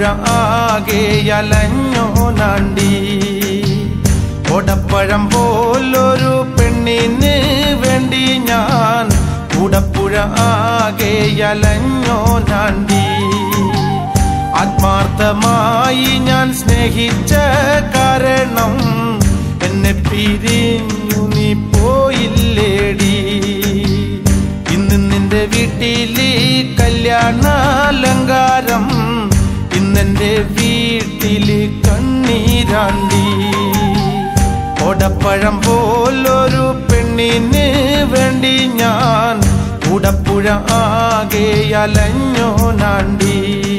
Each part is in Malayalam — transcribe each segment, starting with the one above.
കൂടപ്പുഴ ആകെ അലഞ്ഞോ നാണ്ടി ഓടപ്പഴം പോലൊരു പെണ്ണിന് വേണ്ടി ഞാൻ കൂടപ്പുഴ ആകെ അലഞ്ഞോ നാണ്ടി ആത്മാർത്ഥമായി ഞാൻ സ്നേഹിച്ച കാരണം എന്നെ പിരിഞ്ഞു നീ പോയില്ലേടി ഇന്ന് നിന്റെ വീട്ടില് കല്യാണാലങ്കാരം ഇന്നെന്റെ വീട്ടില് കണ്ണീരാണ്ടി ഓടപ്പഴം പോലൊരു പെണ്ണിന് വേണ്ടി ഞാൻ കൂടപ്പുഴ ആകെ അലഞ്ഞോ നാണ്ടി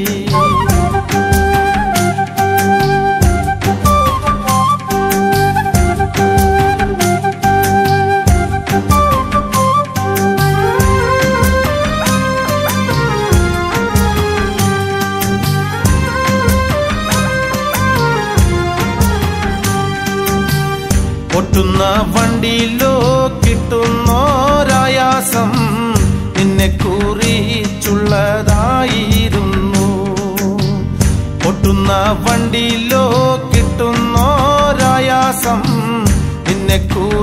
പൊട്ടുന്ന വണ്ടിയിലോ കിട്ടുന്നോരായാസം നിന്നെ കുറിച്ചുള്ളതായിരുന്നു പൊട്ടുന്ന വണ്ടിയിലോ കിട്ടുന്നോരായാസം നിന്നെ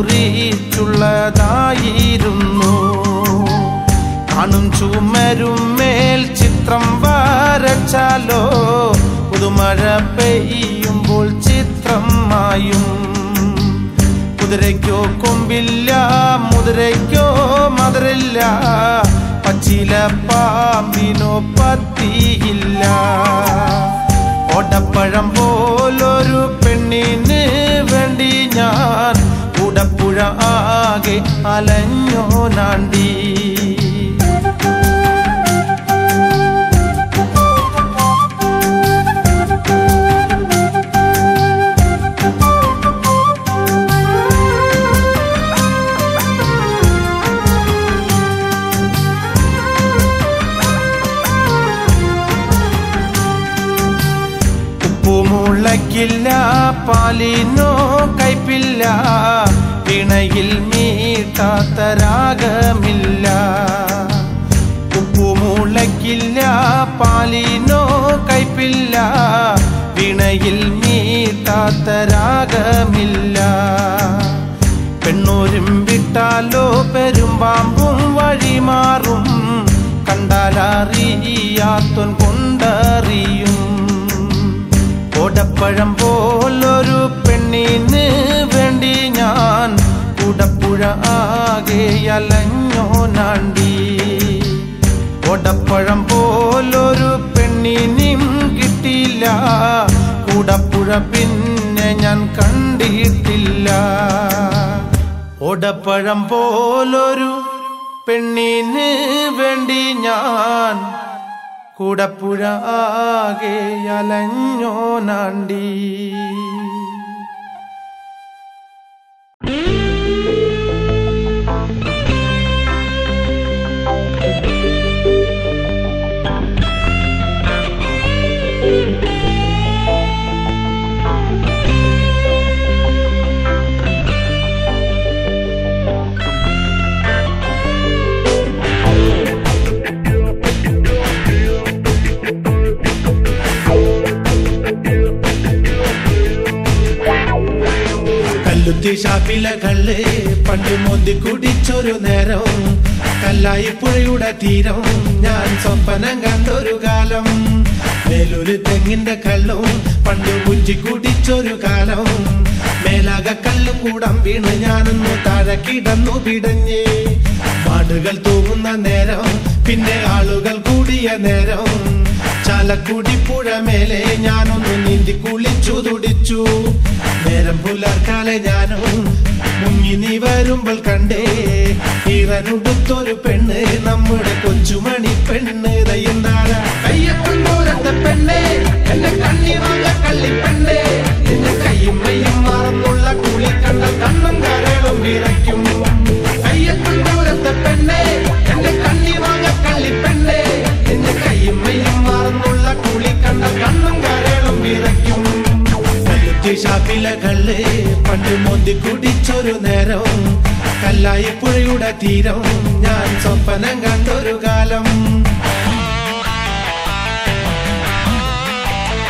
കുറിച്ചുള്ളതായിരുന്നു കാണും ചുമരുമേൽ ചിത്രം വരച്ചാലോ പുതുമഴ പെയ്യുമ്പോൾ ചിത്രം മായും കുതിരയ്ക്കോ കൊമ്പില്ല മുതിരയ്ക്കോ മധുരില്ല പച്ചില പാമ്പിനോ പത്തിയില്ല ഓടപ്പഴം പോലൊരു പെണ്ണിന് വേണ്ടി ഞാൻ കൂടപ്പുഴ ആകെ അലഞ്ഞോ നാണ്ടി ഉപ്പുമുളക്കില്ല പാലിനോ കയ്പില്ല പിണയിൽ മീട്ടാത്ത രാഗമില്ല ഉപ്പുമുളക്കില്ല പാലിനോ കയ്പില്ല പിണയിൽ മീട്ടാത്ത രാഗമില്ല പെണ്ണൂരും വിട്ടാലോ പെരുമ്പാമ്പും വഴിമാറും കണ്ടാലറിയാത്തോൻ കൊണ്ടറിയും ഓടപ്പഴം പോലൊരു പെണ്ണിന് വേണ്ടി ഞാൻ കൂടപ്പുഴ ആകെ അലഞ്ഞോ നാണ്ടി ഓടപ്പഴം പോലൊരു പെണ്ണിനും കിട്ടിയില്ല കൂടപ്പുഴ പിന്നെ ഞാൻ കണ്ടിട്ടില്ല ഓടപ്പഴം പോലൊരു പെണ്ണിന് വേണ്ടി ഞാൻ കൂടപ്പുഴ ആകെ അലഞ്ഞോ നാണ്ടി കല്ലുത്തി ഷാപ്പിലെ കള്ള് പണ്ട് മോന്തി കുടിച്ചൊരു നേരം കല്ലായി പുഴയുടെ തീരം ഞാൻ സ്വപ്നം കണ്ടൊരു കാലം വേലൊരു തെങ്ങിന്റെ കള്ളും പണ്ട് കുഞ്ചി കുടിച്ചൊരു കാലം മേലാക കല്ലും കൂടം വീണ് ഞാനൊന്നു താഴെ കിടന്നു പിടഞ്ഞ് മാടുകൾ തൂങ്ങുന്ന നേരം പിന്നെ ആളുകൾ കൂടിയ നേരം ചാലക്കുടി പുഴ മേലെ ഞാനൊന്ന് നീന്തി കുളിച്ചു തുടിച്ചു നേരം പുലർക്കാലെ ഞാനും മുങ്ങി നീ വരുമ്പോൾ കണ്ടേ ഇവനുടുത്തൊരു പെണ്ണ് നമ്മുടെ കൊച്ചുമണി പെണ്ണ് ദയ്യന്താഴ കയ്യക്കണ്ടോരത്തെ പെണ്ണേ എന്നെ കണ്ണി വാങ്ങ കള്ളിപ്പെണ്ണേ നിന്റെ കയ്യും മയ്യും മറന്നുള്ള കുളി കണ്ട കണ്ണും കരളും വിറയ്ക്കും കയ്യക്കണ്ടോരത്തെ പെണ്ണേ എന്റെ കണ്ണി വാങ്ങ കള്ളിപ്പെണ്ണേ നിന്റെ കയ്യും മയ്യും മറന്നുള്ള കുളി കണ്ട കണ്ണും കരളും വിറയ്ക്കും കല്ലുത്തി ഷാപ്പിലെ കള്ള് പണ്ട് മോന്തി കുടിച്ചൊരു നേരം കല്ലായി പുഴയുടെ തീരം ഞാൻ സ്വപ്നം കണ്ടൊരു കാലം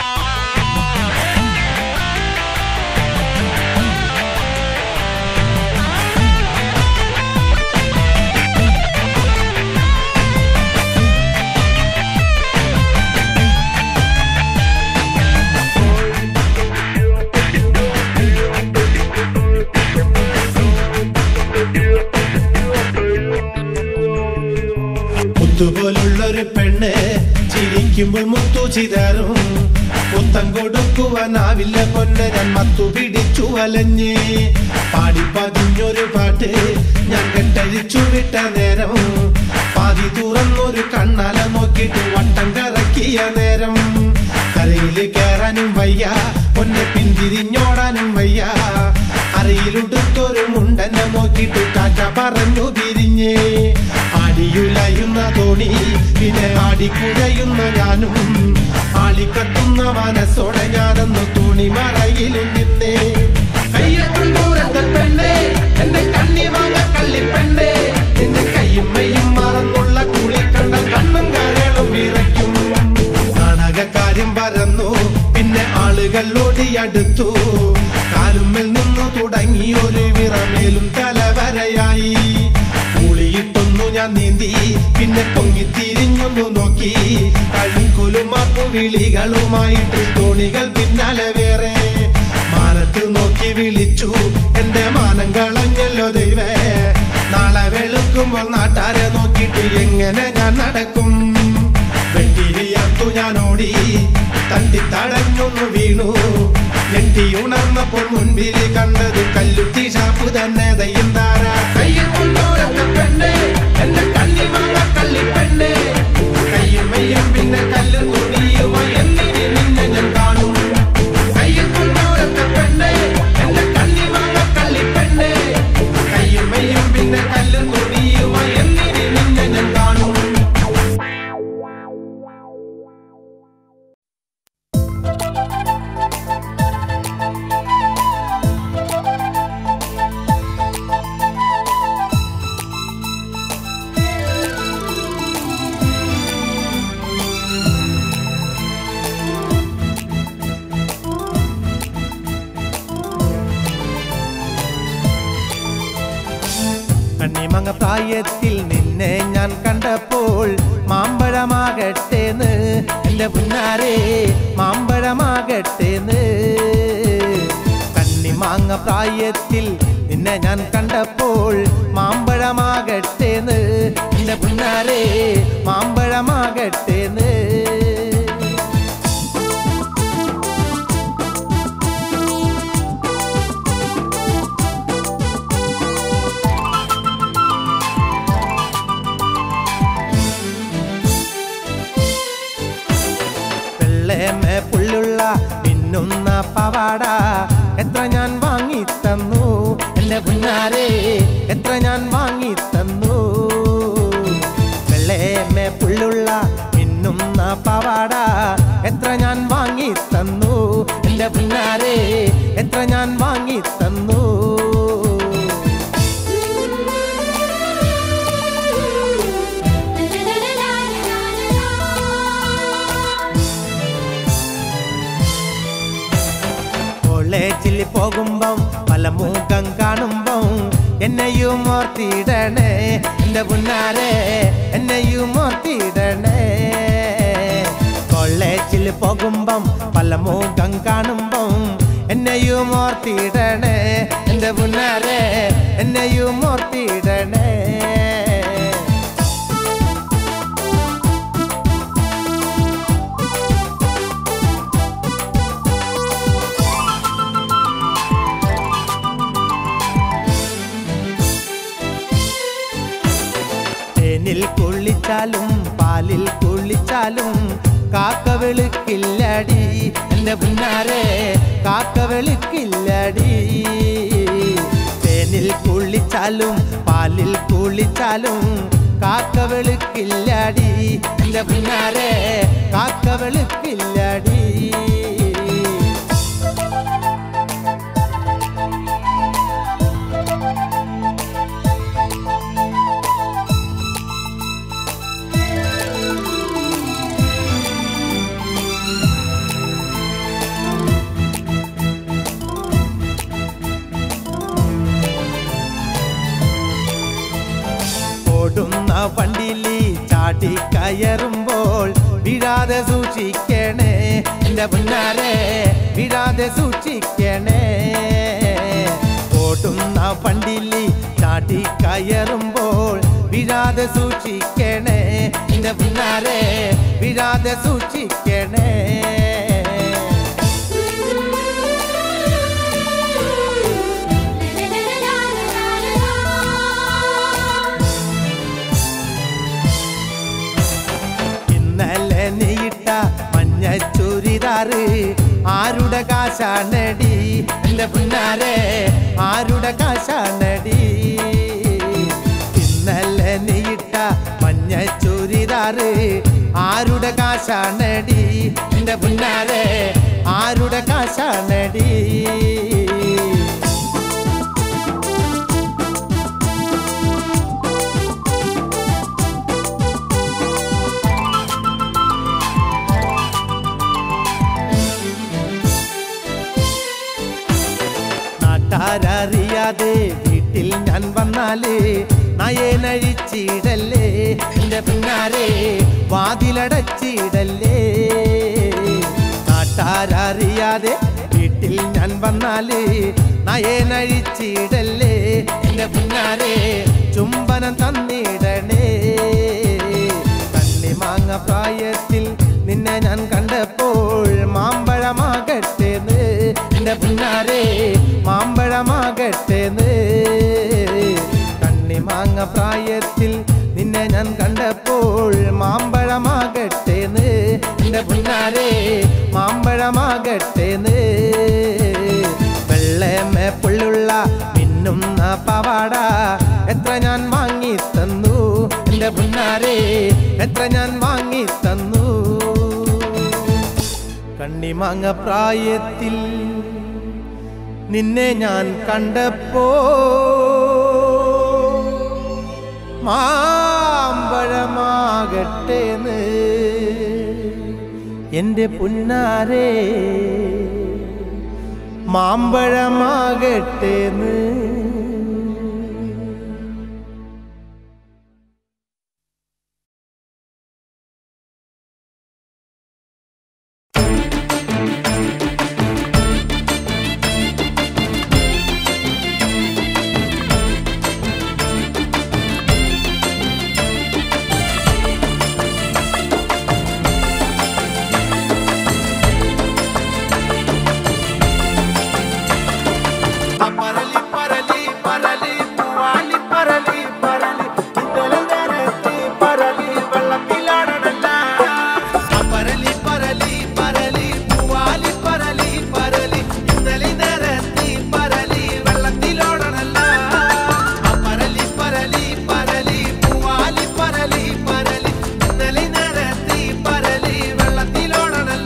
വിളിക്കുമ്പോൾ മുത്തു ചിതറും പുത്തം കൊടുക്കുവാനാവില്ല പൊന്നെ ഞാൻ മത്തു പിടിച്ചു വലഞ്ഞ് പാടി പതിഞ്ഞൊരു പാട്ട് ഞാൻ കെട്ടഴിച്ചു വിട്ട നേരം പാതി തുറന്നൊരു കണ്ണാല നോക്കിയിട്ട് വട്ടം കറക്കിയ നേരം കരയില് കയറാനും വയ്യ പൊന്നെ പിന്തിരിഞ്ഞോടാനും വയ്യ അറിയിലുടുത്തൊരു മുണ്ടനെ നോക്കിയിട്ട് കാറ്റ പറഞ്ഞു പിരിഞ്ഞേ ആടിയുലയുന്ന തോണി പിന്നെ ആടിക്കുഴയുന്ന ഞാനും ആളിക്കത്തുന്ന മനസ്സോടെ ഞാനൊന്ന് തുണി മറയിലും നിന്നേ കയ്യത്തുണ്ടൂരത്തെ പെണ്ണേ എന്റെ കണ്ണി വാങ്ങ കള്ളിപ്പെണ്ണേ നിന്റെ കയ്യും മെയ്യും മറന്നുള്ള കുളി കണ്ട കണ്ണും കരളും വിറയ്ക്കും നാടകക്കാരും പരന്നു പിന്നെ ആളുകൾ ഓടിയടുത്തു കാലുമ്മൽ നിന്നു തുടങ്ങി ഒരു വിറമേലും തലവരയായി മൂളിയിട്ടൊന്നു ഞാൻ നീന്തി പിന്നെ പൊങ്ങി തിരിഞ്ഞൊന്നു നോക്കി കഴുക്കുലുമാക്കു വിളികളുമായിട്ട് തോണികൾ പിന്നാലെ വേറെ മാനത്ത് നോക്കി വിളിച്ചു എന്റെ മാനം കളഞ്ഞല്ലോ ദൈവേ നാളെ വെളുക്കുമ്പോൾ നാട്ടാരെ നോക്കിയിട്ട് എങ്ങനെ ഞാൻ നടക്കും വെട്ടിരിയർത്തു ഞാൻ ഓടി തണ്ടി തടഞ്ഞൊന്നു വീണു ഞെട്ടി ഉണർന്നപ്പോൾ മുൻപിൽ കണ്ടത് കല്ലുത്തി ഷാപ്പ് തന്നെ ദയ്യന്താര കയ്യിൽ കൊണ്ടോരത്തെ പെണ്ണേ എന്റെ കണ്ണി വാങ്ങ കള്ളി പെണ്ണേ കയ്യും മെയ്യും പിന്നെ കല്ലും തുണിയുമായി എന്നിനി നിന്നെ ഞാൻ കാണും കയ്യിൽ കൊണ്ടോരത്തെ പെണ്ണേ എന്റെ കണ്ണി വാങ്ങ കള്ളി പെണ്ണേ കയ്യും മെയ്യും പിന്നെ കല്ലും തുണിയുമായി എന്നിനി നിന്നെ ഞാൻ കാണും കണ്ണിമങ്ങ പ്രായത്തിൽ നിന്നെ ഞാൻ കണ്ടപ്പോൾ മാമ്പഴമാകട്ടേന്ന് എന്റെ പുന്നാരെ മാമ്പഴമാകട്ടേന്ന് കണ്ണിമാങ്ങ പ്രായത്തിൽ നിന്നെ ഞാൻ കണ്ടപ്പോൾ മാമ്പഴമാകട്ടേന്ന് എന്റെ പുന്നാരെ മാമ്പഴമാകട്ടേന്ന് വെള്ളേമേ പുള്ളുള്ള മിന്നുന്ന പവാട എത്ര ഞാൻ വാങ്ങി തന്നു എന്റെ പുന്നാരെ എത്ര ഞാൻ വാങ്ങി തന്നു വെള്ളേമേ പുള്ളുള്ള മിന്നുന്ന പവാട എത്ര ഞാൻ വാങ്ങി തന്നു എന്റെ പുന്നാരെ എത്ര ഞാൻ വാങ്ങി തന്നു കോളേജിൽ പോകുമ്പം പല മുഖം കാണുമ്പം എന്നെയും ഓർത്തിടണേ എന്റെ പുന്നാരെ എന്നെയും ഓർത്തിടണേ കോളേജിൽ പോകുമ്പം പല മുഖം കാണുമ്പം എന്നെയും ഓർത്തിടണേ എന്റെ പുന്നാരെ എന്നെയും ഓർത്തിടണേ തേനിൽ കുളിച്ചാലും പാലിൽ കുളിച്ചാലും കാക്ക വെളുക്കില്ലടി എന്റെ പുന്നാരെ കാക്ക വെളുക്കില്ലടി തേനിൽ കുളിച്ചാലും പാലിൽ കുളിച്ചാലും കാക്ക വെളുക്കില്ലടി എന്റെ പുന്നാരെ കാക്ക വെളുക്കില്ലടി ഓടുന്ന വണ്ടിലി ചാടി കയറുമ്പോൾ വീഴാതെ സൂക്ഷിക്കണേ എന്റെ പുന്നാരെ വീഴാതെ സൂക്ഷിക്കണേ ഓടുന്ന വണ്ടിലി ചാടി കയറുമ്പോൾ വീഴാതെ സൂക്ഷിക്കണേ എന്റെ പുന്നാരെ വീഴാതെ സൂക്ഷിക്കണേ ഇന്നലെ നീയിട്ട മഞ്ഞ ചുരിദാറ് ആരുടെ കാശാണടി എന്റെ പുന്നാരെ ആരുടെ കാശാണടി ഇന്നലെ നീയിട്ട മഞ്ഞ ചുരിദാറ് ആരുടെ കാശാണടി എന്റെ പുന്നാരെ ആരുടെ കാശാണടി നാട്ടാരറിയാതെ വീട്ടിൽ ഞാൻ വന്നാല് നയനഴിച്ചിടല്ലേ എന്റെ പിന്നാരെ വാതിലടച്ചിടല്ലേ നാട്ടാരറിയാതെ വീട്ടിൽ ഞാൻ വന്നാല് നയനഴിച്ചിടല്ലേ എന്റെ പിന്നാരെ ചുംബനം തന്നിടണേ കണ്ണിമാങ്ങ പ്രായത്തിൽ നിന്നെ ഞാൻ കണ്ടപ്പോൾ മാമ്പഴമാകട്ടേന്ന് എന്റെ പിന്നാരെ മാമ്പഴമാകട്ടേന്ന് കണ്ണിമാങ്ങ പ്രായത്തിൽ നിന്നെ ഞാൻ കണ്ടപ്പോൾ മാമ്പഴമാകട്ടേന്ന് എന്റെ പിന്നാരെ മാമ്പഴമാകട്ടേന്ന് വെള്ളമേ പുള്ളുള്ള മിന്നുന്ന പവാട എത്ര ഞാൻ വാങ്ങി തന്നു എന്റെ പുന്നാരെ എത്ര ഞാൻ വാങ്ങി തന്നു കണ്ണിമാങ്ങ പ്രായത്തിൽ നിന്നെ ഞാൻ കണ്ടപ്പോ മാമ്പഴമാകട്ടേന്ന് എന്റെ പുന്നാരെ മാമ്പഴമാകട്ടേന്ന് പരലി പരലി പരലി പൂവാലി പരലി പരലി ഇന്നലെ നേരത്തെ പരലി വെള്ളത്തിലാടണല്ല പരലി പരലി പരലി പൂവാലി പരലി പരലി ഇന്നലെ നേരത്തെ പരലി വെള്ളത്തിലോടണല്ല പരലി പരലി പരലി പൂവാലി പരലി പരലി ഇന്നലെ നേരത്തെ പരലി വെള്ളത്തിലോടണല്ല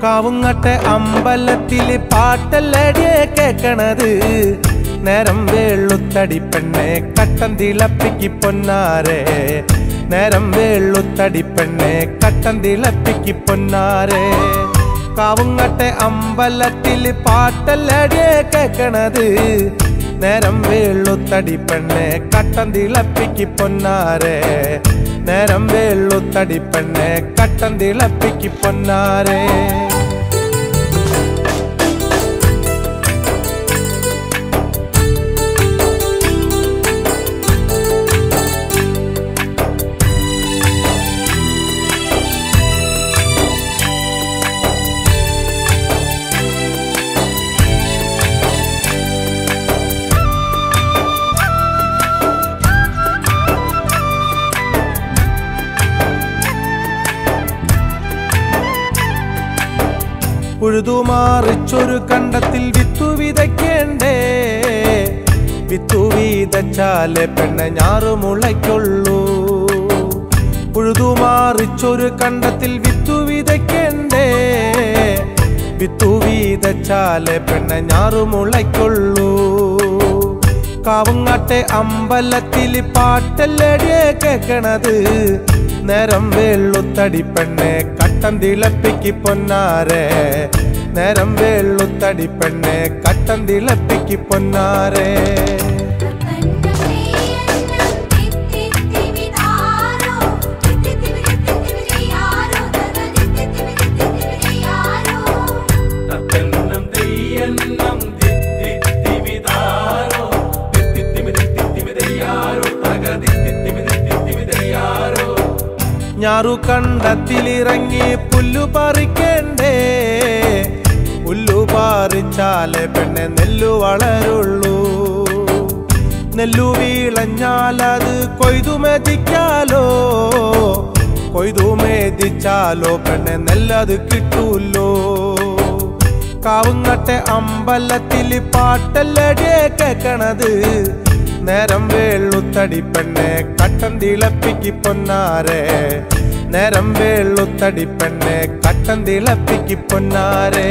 കാവുങ്ങട്ടെ അമ്പലത്തില് പാട്ടല്ലടിയെ കേക്കണത് നേരം വേളുത്തടി പെണ്ണെ കട്ടൻ തിളപ്പിക്ക് പൊന്നാരെ നേരം വേളുത്തടി പെണ്ണെ കട്ടൻ തിളപ്പിക്ക് പൊന്നാരെ കാവുങ്ങട്ടെ അമ്പലത്തില് പാട്ടല്ലടിയെ കേക്കണത് നേരം വേളുത്തടി പെണ്ണെ കട്ടൻ തിളപ്പിക്ക് പൊന്നാരെ നേരം വേളുത്തടി പെണ്ണെ കട്ടൻ തിളപ്പിക്ക് പൊന്നാരെ ഉഴുതുമാറിച്ചൊരു കണ്ടത്തിൽ വിത്തു വിതയ്ക്കേണ്ടേ വിത്തു വീതച്ചാലേ പെണ്ണ ഞാറു മുളയ്ക്കുള്ളൂ ഉഴുതുമാറിച്ചൊരു കണ്ടത്തിൽ വിത്തു വിതയ്ക്കേണ്ടേ വിത്തു വീതച്ചാലേ പെണ്ണ ഞാറു മുളയ്ക്കുള്ളൂ കാവുങ്ങാട്ടെ അമ്പലത്തിൽ പാട്ടല്ലടിയെ കേക്കണത് നേരം വെള്ളുത്തടി പെണ്ണെ കട്ടൻ തിളപ്പിക്ക് പൊന്നാരെ നേരം വെള്ളുത്തടി പെണ്ണെ കട്ടൻ തിളപ്പിക്ക് പൊന്നാരെ തത്തെന്നം തെയ്യന്നം തിത്തിത്തിമിതാരോ തിത്തിത്തിമി തിത്തിത്തിമി തെയ്യാരോ തക തിത്തിത്തിമി തിത്തിത്തിമി തെയ്യാരോ ഞാറു കണ്ടത്തിലിറങ്ങി പുല്ലു പറിക്കണ്ടേ പുല്ലു പറിച്ചാലേ പെണ്ണെ നെല്ലു വളരുള്ളൂ നെല്ലു വീളഞ്ഞാലത് കൊയ്തു മെതിക്കാലോ കൊയ്തു മേതിച്ചാലോ പെണ്ണെ നെല്ലത് കിട്ടൂല്ലോ കാവുങ്ങട്ടെ അമ്പലത്തിൽ പാട്ടല്ലടിയെ കേക്കണത് നേരം വേളുത്തടി പെണ്ണെ കട്ടൻ തിളപ്പിക്ക് പൊന്നാരെ നേരം വേളുത്തടി പെണ്ണെ കട്ടൻ തിളപ്പിക്ക് പൊന്നാരെ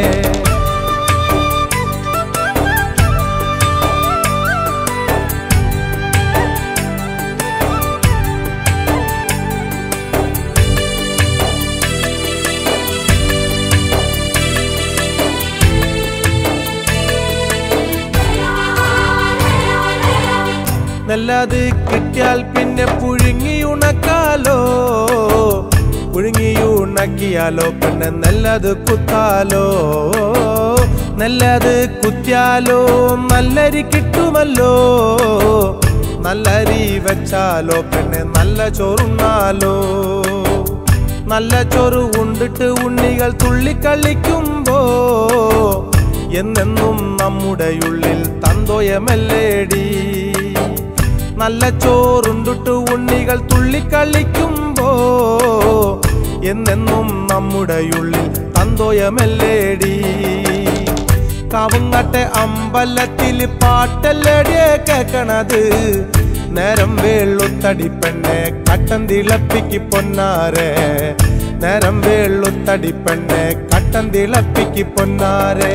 നല്ലത് കിട്ടിയാൽ പിന്നെ പുഴുങ്ങി ഉണക്കാലോ പുഴുങ്ങി ഉണക്കിയാലോ പിന്നെ നല്ലത് കുത്താലോ നല്ലത് കുത്തിയാലോ നല്ലരി കിട്ടുമല്ലോ നല്ലരി വെച്ചാലോ പിന്നെ നല്ല ചോറുണ്ണാലോ നല്ല ചോറ് ഉണ്ടിട്ട് ഉണ്ണികൾ തുള്ളിക്കളിക്കുമ്പോ എന്നെന്നും നമ്മുടെ ഉള്ളിൽ തന്തോയമല്ലേടി നല്ല ചോറുണ്ടിട്ട് ഉണ്ണികൾ തുള്ളിക്കളിക്കുമ്പോ എന്നെന്നും നമ്മുടെ ഉള്ളിൽ തന്തോയമല്ലേടി കാവുങ്ങട്ടെ അമ്പലത്തിൽ പാട്ടല്ലടിയെ കേക്കണത് നേരം വേളുത്തടി പെണ്ണെ കട്ടൻ തിളപ്പിക്ക് പൊന്നാരെ നേരം വേളുത്തടി പെണ്ണെ കട്ടൻ തിളപ്പിക്ക് പൊന്നാരെ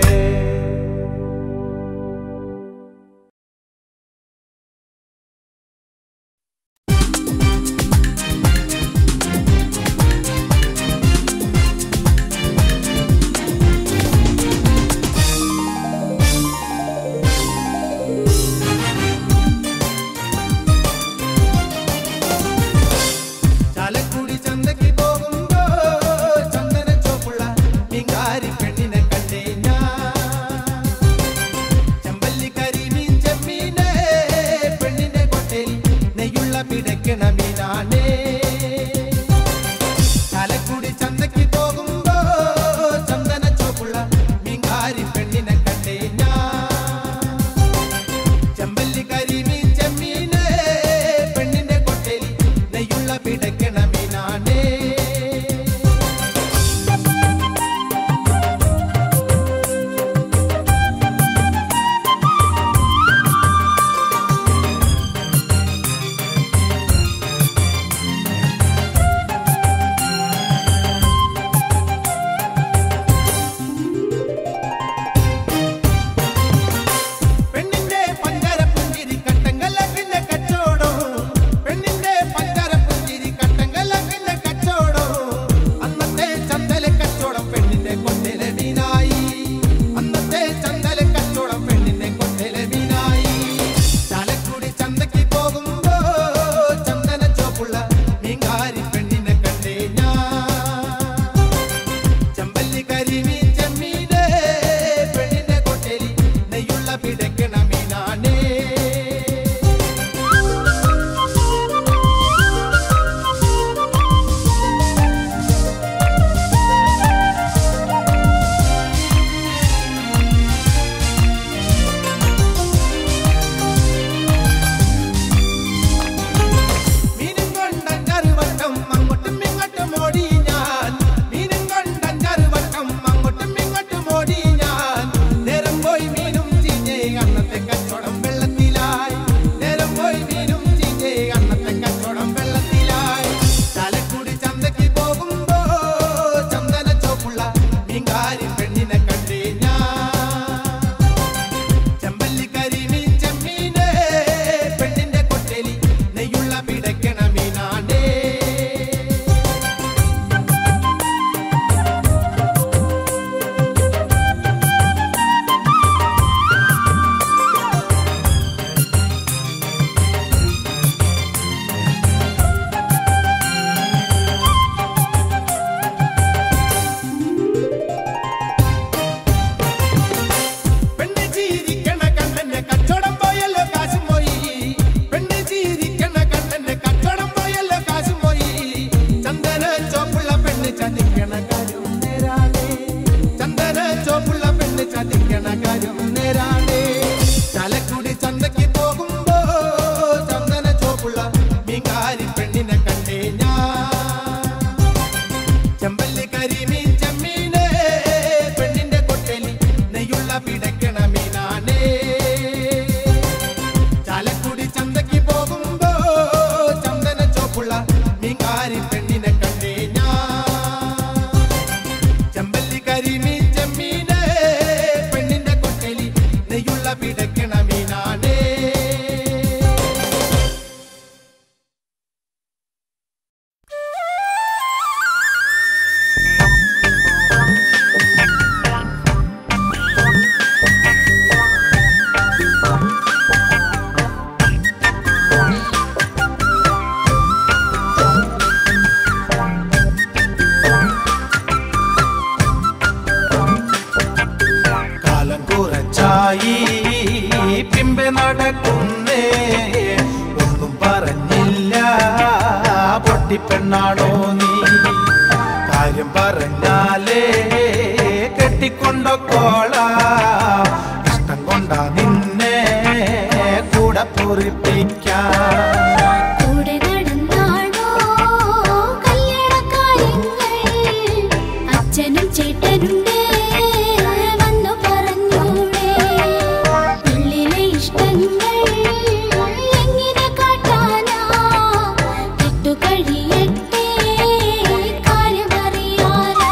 ചാലക്കുടി ചന്തയ്ക്ക് പോകുമ്പോ ചന്ദന ചോപ്പുള്ള മീൻകാരി പെണ്ണിനെ കണ്ടേ ഞാൻ ചെമ്പല്ലി കരിമീൻ ചെമ്മീനെ പെണ്ണിന്റെ കൊട്ടയിൽ നെയ്യുള്ള പിടയ്ക്കണ മീനാണേ ചാലക്കുടി ചന്തയ്ക്ക് പോകുമ്പോ ചന്ദന ചോപ്പുള്ള മീൻകാരി പെണ്ണിനെ കണ്ടേ ഞാൻ ചെമ്പല്ലി കരിമീൻ ചെമ്മീനെ പെണ്ണിന്റെ കൊട്ടയിൽ നെയ്യുള്ള പിടയ്ക്കണ മീനാണേ പൊട്ടിപ്പെണ്ണാണോ നീ കാര്യം പറഞ്ഞാലേ കെട്ടിക്കൊണ്ടോക്കോള ഇഷ്ടം കൊണ്ടാ നിന്നെ കൂടെ പൊറിപ്പിക്കാൻ കൂടെ നടന്നാണോ കല്യാണക്കാര്യങ്ങൾ അച്ഛനും ചേട്ടനുണ്ട് വന്നു പറഞ്ഞൂടെ ഉള്ളിലെ ഇഷ്ടങ്ങൾ എങ്ങനെ കാട്ടാനാ കിട്ടു കഴിയട്ടെ കാര്യമറിയാനോ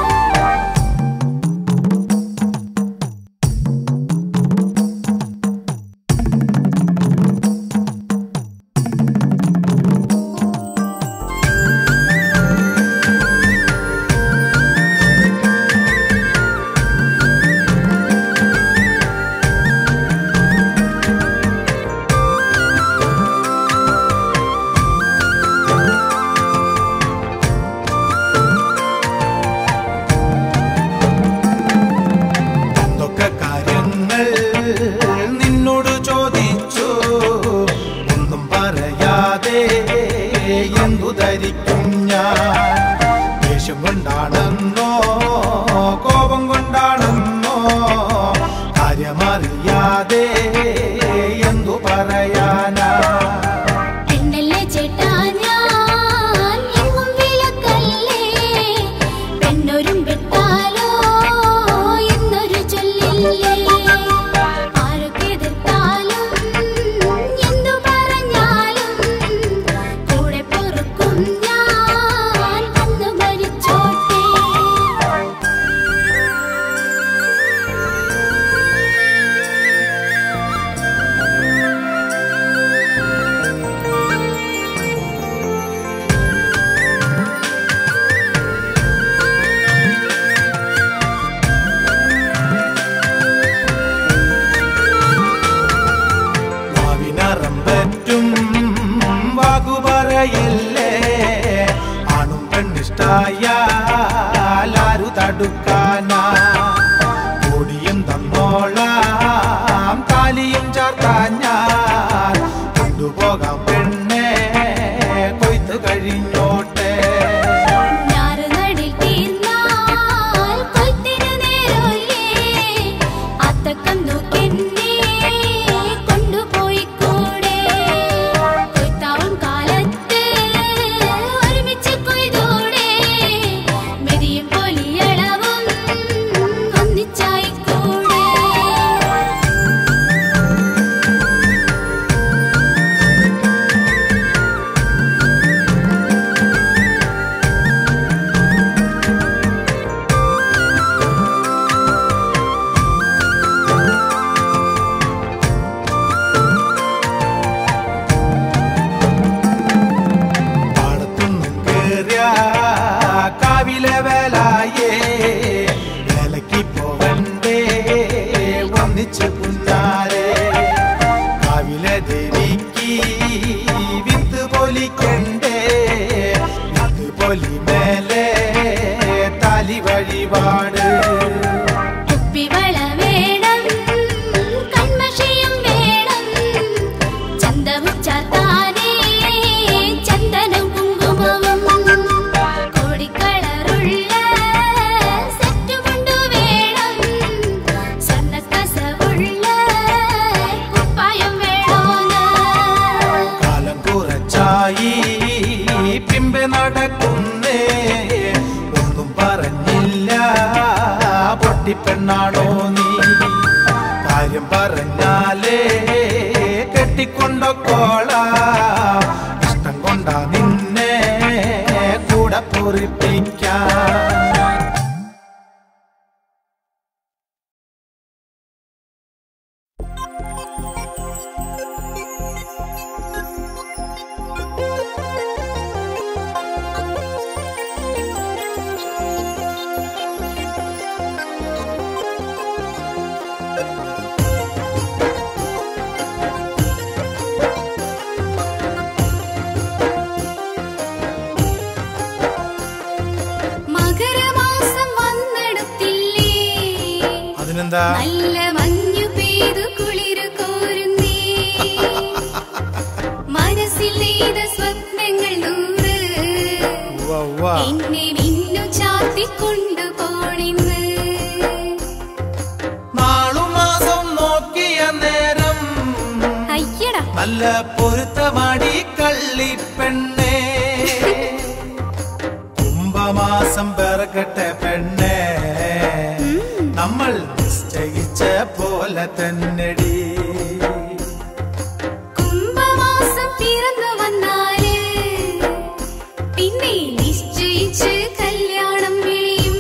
എന്തൊക്കെ കാര്യങ്ങൾ നിന്നോട് ചോദിച്ചു ഒന്നും പറയാതെ എന്തു ധരിക്കും ഞാൻ ദേഷ്യം കൊണ്ടാണെന്നോ കോപം കൊണ്ടാണെന്നോ കാര്യമറിയാതെ എന്തു പറയാനാ പെണ്ണല്ലേ ചേട്ടാ ഞാൻ എങ്ങും വിലക്കല്ലേ പെണ്ണൊരും വിട്ടാലോ എന്നൊരു ചൊല്ലില്ലേ ആരൊക്കെ എതിർത്താലും എന്തു പറഞ്ഞാലും കൂടെ പൊറുക്കും ഞാൻ അന്ന് മരിച്ചോട്ടെ വാവിനറം പറ്റും വാകു പറയില്ലേ ആണും പെണ്ണിഷ്ടായാൽ ആരു തടുക്കാനാ കൂടിയും തന്നോളാം താലിയും ചാർത്താൻ ഞാൻ കൊണ്ടുപോകാം പെണ്ണെ കൊയ്ത്ത് കഴിഞ്ഞോട്ടെ ഞാറുനടിൽ തീർന്നാൽ കൊയ്ത്തിന് നേരമില്ലേ? അത്തക്കം നോക്കെന്നെ കൊണ്ടുപോയിക്കൂടെ? കൊയ്ത്താവും കാലത്ത് ഒരുമിച്ച് കൊയ്തൂടെ? മെതിയും പൊലിയളവും ഒന്നിച്ചായിക്കൂടെ? പാടത്തുനിന്നും കേറിയ കാവിലെ വേലായേ വേലയ്ക്ക് പോവണ്ടേ ഒന്നിച്ച് പുന്നാരെ കാവിലെ ദേവിക്ക് വിത്ത് പൊലിക്കണ്ടേ വിത്ത് പൊലി മേലെ താലി വഴിപാട് കുപ്പിവള വേണം കൺമഷിയും വേണം ചന്തവും ചാത്താനേ ചന്ദനം കുങ്കുമവും കോടിക്കളറുള്ള സെറ്റ് കൊണ്ടു വേണം സ്വർണ്ണക്കസവുള്ള കുപ്പായം വേണോന്ന് കാലം കുറച്ചായി പിമ്പെ നടക്കുന്നേ ഒന്നും പറഞ്ഞില്ല പൊട്ടിപ്പെണ്ണാണോ നീ കാര്യം പറഞ്ഞാലേ കെട്ടിക്കൊണ്ടോക്കോള ഇഷ്ടം കൊണ്ടാ നിന്നെ കൂടെ പൊറിപ്പിക്കാൻ മകരമാസം വന്നെടുത്തില്ലേ അതിനെന്താ നല്ല മഞ്ഞു പെയ്തു കുളിരു കോരുന്നേ മനസ്സിൽ നെയ്ത സ്വപ്നങ്ങൾ നൂറ് ഉവ്വ. എന്നെ മിന്നു ചാത്തിക്കൊണ്ടു പോണിന്ന് നാളുമാസം നോക്കിയ നേരം അയ്യടാ നല്ല പൊരുത്തമാടി കള്ളിപ്പെണ്ണേ കുംഭമാസം പിറക്കട്ടെ പെണ്ണേ നമ്മൾ നിശ്ചയിച്ച പോലെ തന്നെടി കുംഭമാസം പിറന്നു വന്നാല് പിന്നെ നിശ്ചയിച്ച് കല്യാണം വിളിയും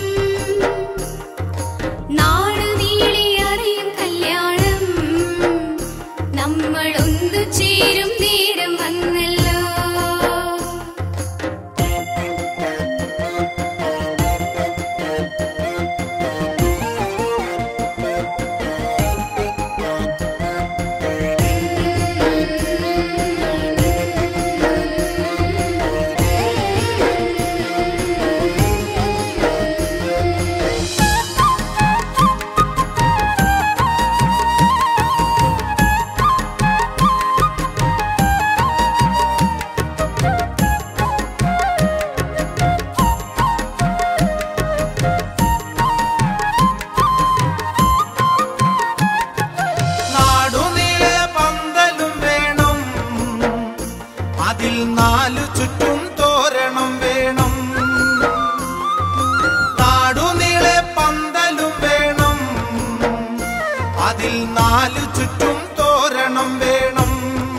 നാട് നീളെ അറിയും കല്യാണം നമ്മൾ ഒന്നു ചേരും നേരം വന്നല്ലോ നാടുനീളെ പന്തലും വേണം അതിൽ നാലു ചുറ്റും തോരണം വേണം നാടുനീളെ പന്തലും വേണം അതിൽ നാലു ചുറ്റും തോരണം വേണം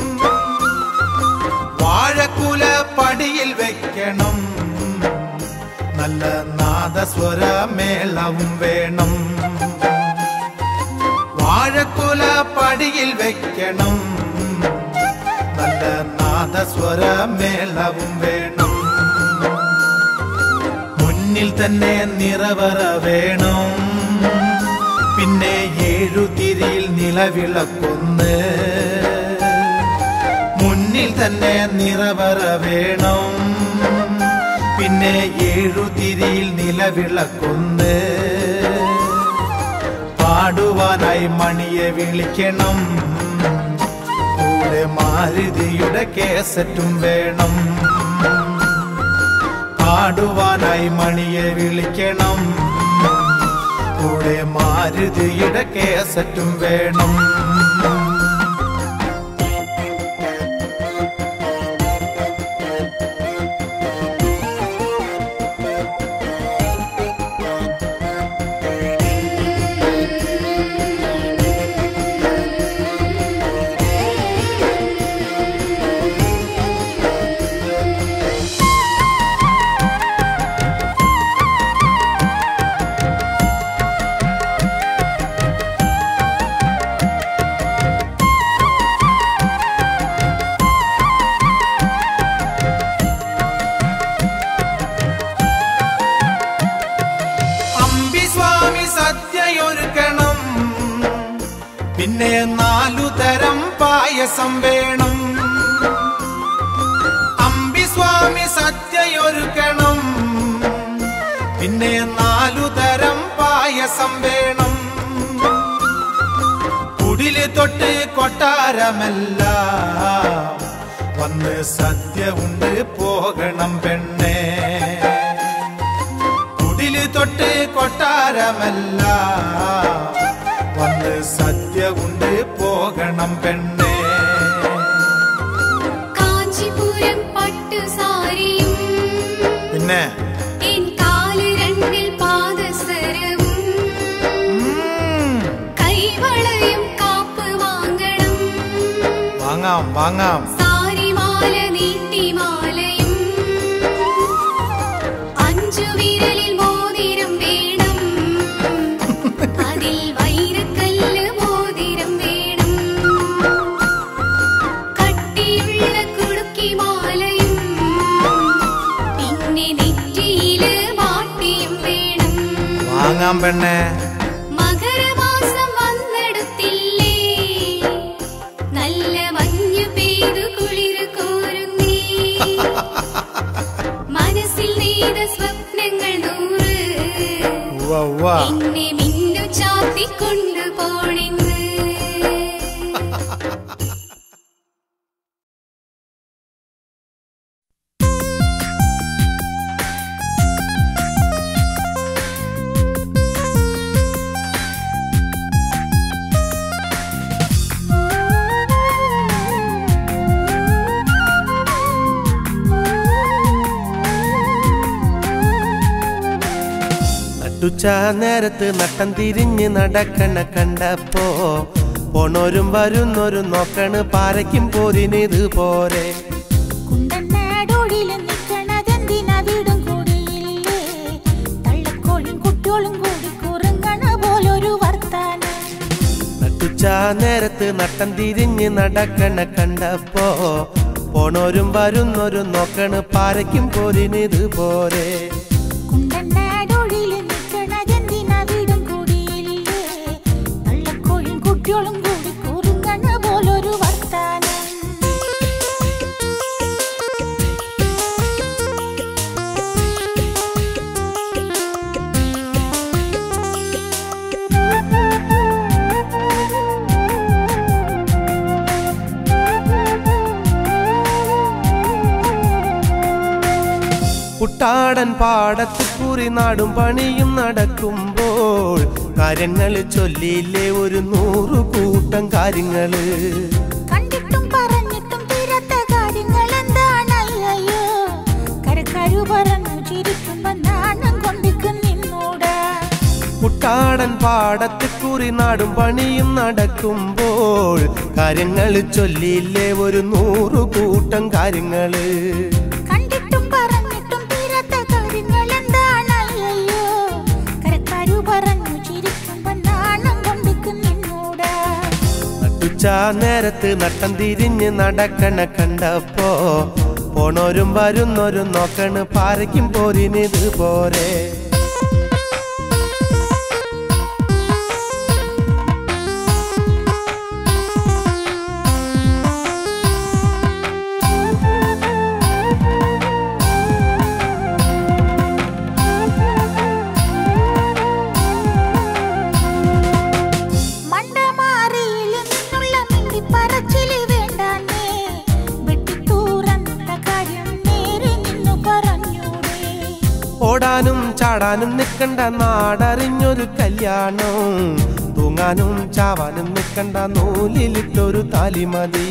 വാഴക്കുല പടിയിൽ വെക്കണം നല്ല നാദസ്വര മേളവും വേണം വാഴക്കുല പടിയിൽ വെക്കണം നല്ല നാദസ്വര മേളവും വേണം മുന്നിൽ തന്നെ നിറവറ വേണം പിന്നെ ഏഴുതിരിയിൽ നിലവിളക്കൊന്ന് മുന്നിൽ തന്നെ നിറവറ വേണം പിന്നെ ഏഴുതിരിയിൽ നിലവിളക്കൊന്ന് പാടുവാനായി മണിയെ വിളിക്കണം കൂടെ മാരുതിയുടെ കേസറ്റും വേണം പാടുവാനായി മണിയെ വിളിക്കണം കൂടെ മാരുതിയുടെ കേസറ്റും വേണം അമ്പിസ്വാമി സദ്യയൊരുക്കണം പിന്നെ നാലു തരം പായസം വേണം അമ്പിസ്വാമി സദ്യയൊരുക്കണം പിന്നെ നാലു തരം പായസം വേണം കുടില് തൊട്ട് കൊട്ടാരമല്ല വന്ന് സദ്യ ഉണ്ട് പോകണം പെണ്ണേ കുടില് തൊട്ട് കൊട്ടാരമല്ല വന്ന് സദ്യ ഉണ്ട് പോകണം പെണ്ണേ കാഞ്ചിപുരം പട്ടു സാരിയും പിന്നെ എൻ കാല് രണ്ടിൽ പാദസരവും ഉം, കൈവളയും കാപ്പ് വാങ്ങണം വാങ്ങാം വാങ്ങാം സാരിമാല നീട്ടിമാലയും അഞ്ചു വിരലിൽ മോതിരം വേണം അതിൽ വൈരക്കല്ല് മോതിരം വേണം കട്ടിയുള്ള കുടുക്കിമാലയും പിന്നെ നെറ്റിയില് മാട്ടിയും വേണം വാങ്ങാം പെണ്ണേ മകരമാസം വന്നെടുത്തില്ലേ നല്ല മഞ്ഞു പെയ്തു കുളിര് കോരുന്നേ മനസ്സിൽ നെയ്ത സ്വപ്നങ്ങൾ നൂറ് ഉവ്വ ഉവ്വ എന്നെ മിന്നു ചാത്തിക്കൊണ്ടു പോണെന്ന് നട്ടുച്ച നേരത്ത് നട്ടം തിരിഞ്ഞ് നടക്കണ കണ്ടപ്പോ പോണോരും വരുന്നോരും നോക്കണ് പാരയ്ക്കും പോരിനിത് പോരെ കുണ്ടനാടോടില് നിക്കണതെന്തിനാ വീടും കൂടിയില്ലേ തള്ളക്കോഴും കുട്ടിയോളും കൂടി കുറുങ്ങണ പോലൊരു വർത്താനം നട്ടുച്ച നേരത്ത് നട്ടം തിരിഞ്ഞ് നടക്കണ കണ്ടപ്പോ പോണോരും വരുന്നോരും നോക്കണ് പാരയ്ക്കും പോരിനിത് പോരെ കുണ്ടനാടോടില് നിക്കണതെന്തിനാ വീടും കൂടിയില്ലേ തള്ളക്കോഴും കുട്ടിയോളും കൂടി കുറുങ്ങണ പോലൊരു വർത്താനം കുട്ടാടൻ പാടത്ത് കുറി നാടും പണിയും നടക്കുമ്പോൾ കാര്യങ്ങൾ ചൊല്ലിയില്ലേ ഒരു നൂറു കൂട്ടം കാര്യങ്ങള് കണ്ടിട്ടും പറഞ്ഞിട്ടും തീരാത്ത കാര്യങ്ങൾ എന്താണ് അയ്യോ കരക്കാരു പറഞ്ഞു ചിരിക്കുമ്പോ നാണം കൊണ്ടിക്കും നിന്നൂടാ കുട്ടാടൻ പാടത്ത് കുറി നാടും പണിയും നടക്കുമ്പോൾ കാര്യങ്ങൾ ചൊല്ലിയില്ലേ ഒരു നൂറു കൂട്ടം കാര്യങ്ങള് കണ്ടിട്ടും പറഞ്ഞിട്ടും തീരാത്ത കാര്യങ്ങൾ എന്താണ് അയ്യോ കരക്കാരു പറഞ്ഞു ചിരിക്കുമ്പോ നാണം കൊണ്ടിക്കും നിന്നൂടാ നട്ടുച്ച നേരത്ത് നട്ടം തിരിഞ്ഞ് നടക്കണ കണ്ടപ്പോ പോണോരും വരുന്നോരും നോക്കണ് പാരയ്ക്കും പോരിനിത് പോരെ മണ്ടമാറിയിൽ നിന്നുള്ള മിണ്ടിപ്പറച്ചില് വേണ്ടാന്നേ വെട്ടിത്തൂറന്നുള്ള കാര്യം നേരെ നിന്നു പറഞ്ഞൂടേ ഓടാനും ചാടാനും നിൽക്കണ്ട നാടറിഞ്ഞൊരു കല്യാണം തൂങ്ങാനും ചാവാനും നിൽക്കണ്ട നൂലിലിട്ടൊരു താലിമതി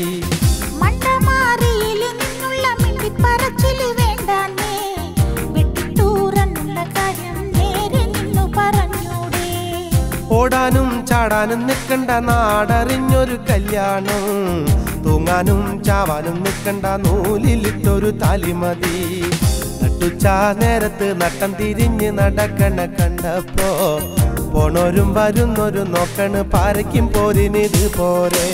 മണ്ടമാറിയിൽ നിന്നുള്ള മിണ്ടിപ്പറച്ചില് വേണ്ടാന്നേ വെട്ടിത്തൂറന്നുള്ള കാര്യം നേരെ നിന്നു പറഞ്ഞൂടേ ഓടാനും ചാടാനും നിൽക്കണ്ട നാടറിഞ്ഞൊരു കല്യാണം തൂങ്ങാനും ചാവാനും നിൽക്കണ്ട നൂലിലിട്ടൊരു താലിമതി നട്ടുച്ച നേരത്ത് നട്ടം തിരിഞ്ഞ് നടക്കണ കണ്ടപ്പോ പോണോരും വരുന്നോരും നോക്കണ് പാരയ്ക്കും പോരിനിത് പോരെ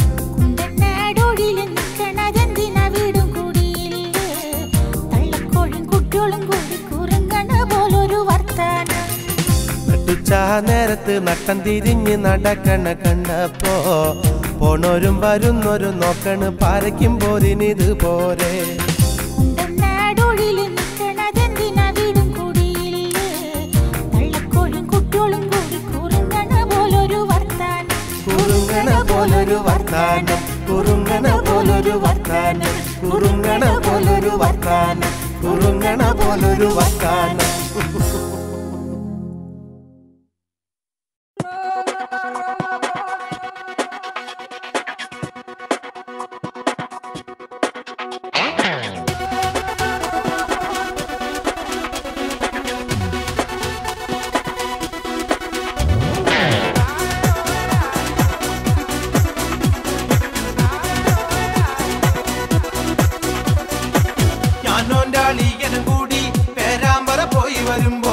കുണ്ടനാടോടില് നിക്കണതെന്തിനാ വീടും കൂടിയില്ലേ തള്ളക്കോഴും കുട്ടിയോളും കൂടി കുറുങ്ങണ പോലൊരു വർത്താനം നട്ടുച്ച നേരത്ത് നട്ടം തിരിഞ്ഞ് നടക്കണ കണ്ടപ്പോ പോണോരും വരുന്നോരും നോക്കണ് പാരയ്ക്കും പോരിനിത് പോരെ കുണ്ടനാടോടില് നിക്കണതെന്തിനാ വീടും കൂടിയില്ലേ തള്ളക്കോഴും കുട്ടിയോളും കൂടി കുറുങ്ങണ പോലൊരു വർത്താനം കുറുങ്ങണ പോലൊരു വർത്താനം കുറുങ്ങണ പോലൊരു വർത്താനം കുറുങ്ങണ പോലൊരു വർത്താനം കുറുങ്ങണ പോലൊരു വർത്താനം ഞാനോന്റെ അളിയനും കൂടി പേരാമ്പറ പോയി വരുമ്പോ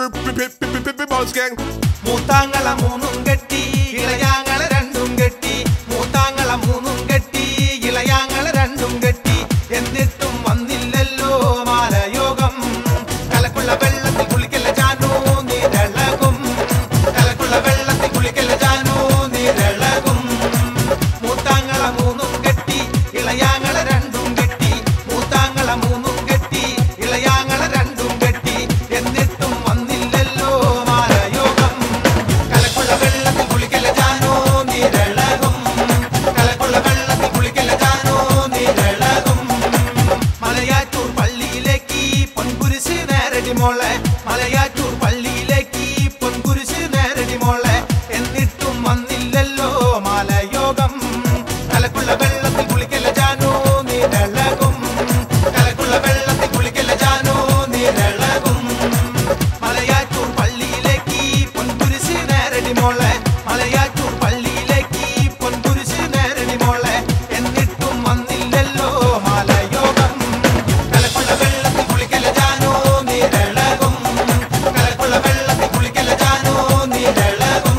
boss gang. മൂത്താങ്ങള മൂന്നും കെട്ടി ഇളയാങ്ങള രണ്ടും കെട്ടി മൂത്താങ്ങള മൂന്നും കെട്ടി ഇളയാങ്ങള രണ്ടും കെട്ടി എന്നിട്ടും വന്നില്ലല്ലോ മാലയോഗം കലക്കുള്ള വെള്ളത്തിൽ കുളിക്കല്ല ജാനു നീരളകും കലക്കുള്ള വെള്ളത്തിൽ കുളിക്കല്ല ജാനു നീരളകും മൂത്താങ്ങള മൂന്നും കെട്ടി ഇളയാങ്ങള രണ്ടും കെട്ടി മൂത്താങ്ങള മൂന്നും കെട്ടി ഇളയാങ്ങള രണ്ടും കെട്ടി എന്നിട്ടും വന്നില്ലല്ലോ മാലയോഗം കലക്കുള്ള വെള്ളത്തിൽ കുളിക്കല്ല ജാനോ നീരളകും കലക്കുള്ള വെള്ളത്തിൽ കുളിക്കല്ല ജാനോ നീരളകും മലയാറ്റൂർ പള്ളിയിലേക്ക് പൊൻകുരിശ് നേരടി മോളെ മലയാറ്റൂർ പള്ളിയിലേക്ക് പൊൻകുരിശ് നേരടി മോളെ എന്നിട്ടും വന്നില്ലല്ലോ മാലയോഗം കലക്കുള്ള വെള്ളത്തിൽ കുളിക്കല്ല ജാനോ നീരളകും കലക്കുള്ള വെള്ളത്തിൽ കുളിക്കല്ല ജാനോ നീരളകും മലയാറ്റൂർ പള്ളിയിലേക്ക് പൊൻകുരിശ് നേരടി മോളെ മലയാറ്റൂർ പള്ളിയിലേക്ക് പൊൻകുരിശ് നേരടി മോളെ എന്നിട്ടും വന്നില്ലല്ലോ മാലയോഗം കലക്കുള്ള വെള്ളത്തിൽ കുളിക്കല ജാനോ നീരളകും കലക്കുള്ള വെള്ളത്തിൽ കുളിക്കല ജാനോ നീരളകും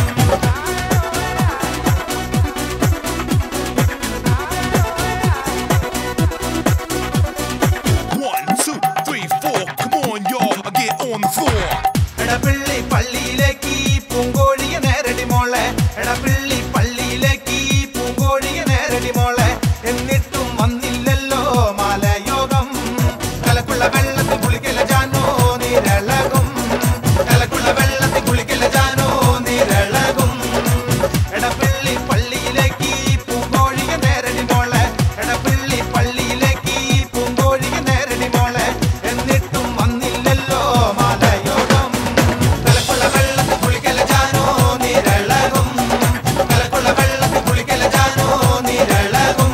One, two, three, four. Come on, y'all. Get on the floor. എടപ്പിള്ളി പള്ളിയിലേക്ക് പൂങ്കോഴിയെ നേരടി മോളെ എടപ്പിള്ളി പള്ളിയിലേക്ക് പൂങ്കോഴിയെ നേരടി മോളെ എന്നിട്ടും വന്നില്ലല്ലോ മാലയോഗം കലക്കുള്ള വെള്ളത്തിൽ കുളിക്കല ജാനോ നീരളകും കലക്കുള്ള വെള്ളത്തിൽ കുളിക്കല ജാനോ നീരളകും എടപ്പിള്ളി പള്ളിയിലേക്ക് പൂങ്കോഴിയെ നേരടി മോളെ എടപ്പിള്ളി പള്ളിയിലേക്ക് പൂങ്കോഴിയെ നേരടി മോളെ എന്നിട്ടും വന്നില്ലല്ലോ മാലയോഗം കലക്കുള്ള വെള്ളത്തിൽ കുളിക്കല ജാനോ നീരളകും കലക്കുള്ള വെള്ളത്തിൽ കുളിക്കല ജാനോ നീരളകും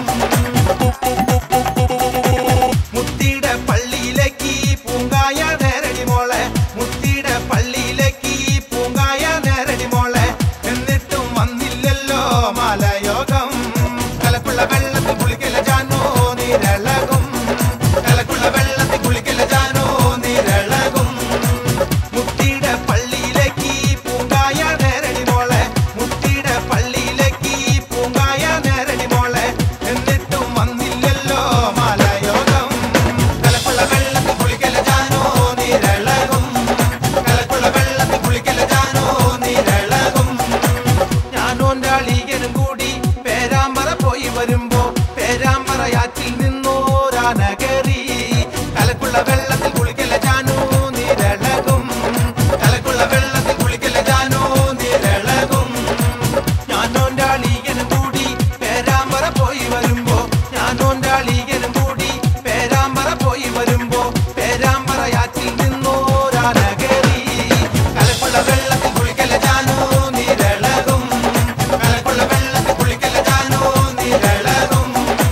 മുത്തിയുടെ പള്ളിയിലേക്ക് പൂങ്കായ നേരടി മോളെ മുത്തിയുടെ പള്ളിയിലേക്ക് പൂങ്കായ നേരടി മോളെ എന്നിട്ടും വന്നില്ലല്ലോ മാലയോഗം കലക്കുള്ള വെള്ളത്തിൽ കുളിക്കല ജാനോ നീരളകും കലക്കുള്ള വെള്ളത്തിൽ കുളിക്കല ജാനോ നീരളകും മുത്തിയുടെ പള്ളിയിലേക്ക് പൂങ്കായ നേരടി മോളെ മുത്തിയുടെ പള്ളിയിലേക്ക് പൂങ്കായ നേരടി മോളെ എന്നിട്ടും വന്നില്ലല്ലോ മാലയോഗം കലക്കുള്ള വെള്ളത്തിൽ കുളിക്കല ജാനോ നീരളകും കലക്കുള്ള വെള്ളത്തിൽ കുളിക്കല ജാനോ നീരളകും ഞാനോന്റെ അളിയനും കൂടി പേരാമ്പറ പോയി വരുമ്പോ പേരാമ്പറയാറ്റിൽ നിന്നോരാന കയറി കലക്കുള്ള വെള്ളത്തിൽ കുളിക്കല ജാനോ നീരളകും കലക്കുള്ള വെള്ളത്തിൽ കുളിക്കല ജാനോ നീരളകും ഞാനോന്റെ അളിയനും കൂടി പേരാമ്പറ പോയി വരുമ്പോ ഞാനോന്റെ അളിയനും കൂടി പേരാമ്പറ പോയി വരുമ്പോ പേരാമ്പറയാറ്റിൽ നിന്നോരാന കയറി കലക്കുള്ള വെള്ളത്തിൽ കുളിക്കല ജാനോ നീരളകും കലക്കുള്ള വെള്ളത്തിൽ കുളിക്കല ജാനോ നീരളകും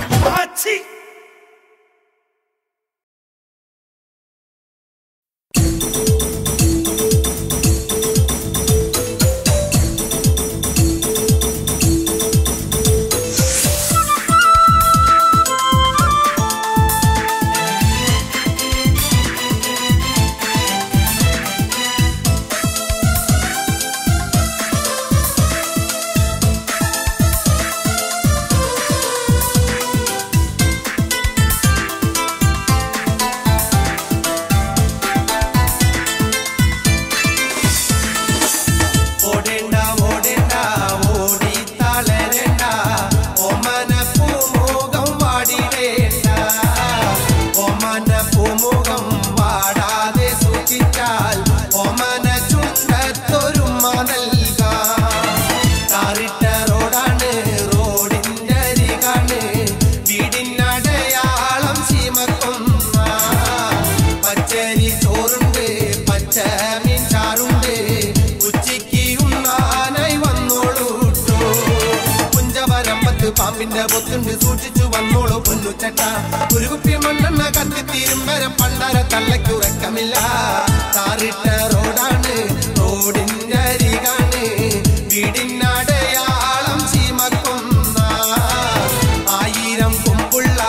ഓടേണ്ട ഓടേണ്ട ഓടി തളരേണ്ട ഒമന പൂമുഖം വാടിടേണ്ട ഒമന പൂമുഖം വാടാതെ സൂക്ഷിച്ചാൽ ഒമന ചുണ്ടത്തൊരുമ നൽകാം കാറിട്ട റോഡാണ് റോഡിന്റെ അരികാണ് വീടിനടയാളം സീമക്കൊന്ന പച്ചരി ചോറുണ്ട് പച്ച മീൻ ചാറുണ്ട് ഉച്ചയ്ക്ക് ഉണ്ണാനായി വന്നോളൂട്ടോ കുഞ്ചവരമ്പത്ത് പാമ്പിന്റെ പൊത്തുണ്ട് സൂക്ഷിച്ചു വന്നോളൂ പുല്ലുച്ചട്ട ഒരു കുപ്പി മണ്ണെണ്ണ കത്തിത്തീരും വരെ പണ്ടര തള്ളയ്ക്കുറക്കമില്ല താറിട്ട റോഡാണ് റോഡിന്റെ അരികാണ് വീടിനടയാളം ചീമക്കൊന്ന ആയിരം കൊമ്പുള്ള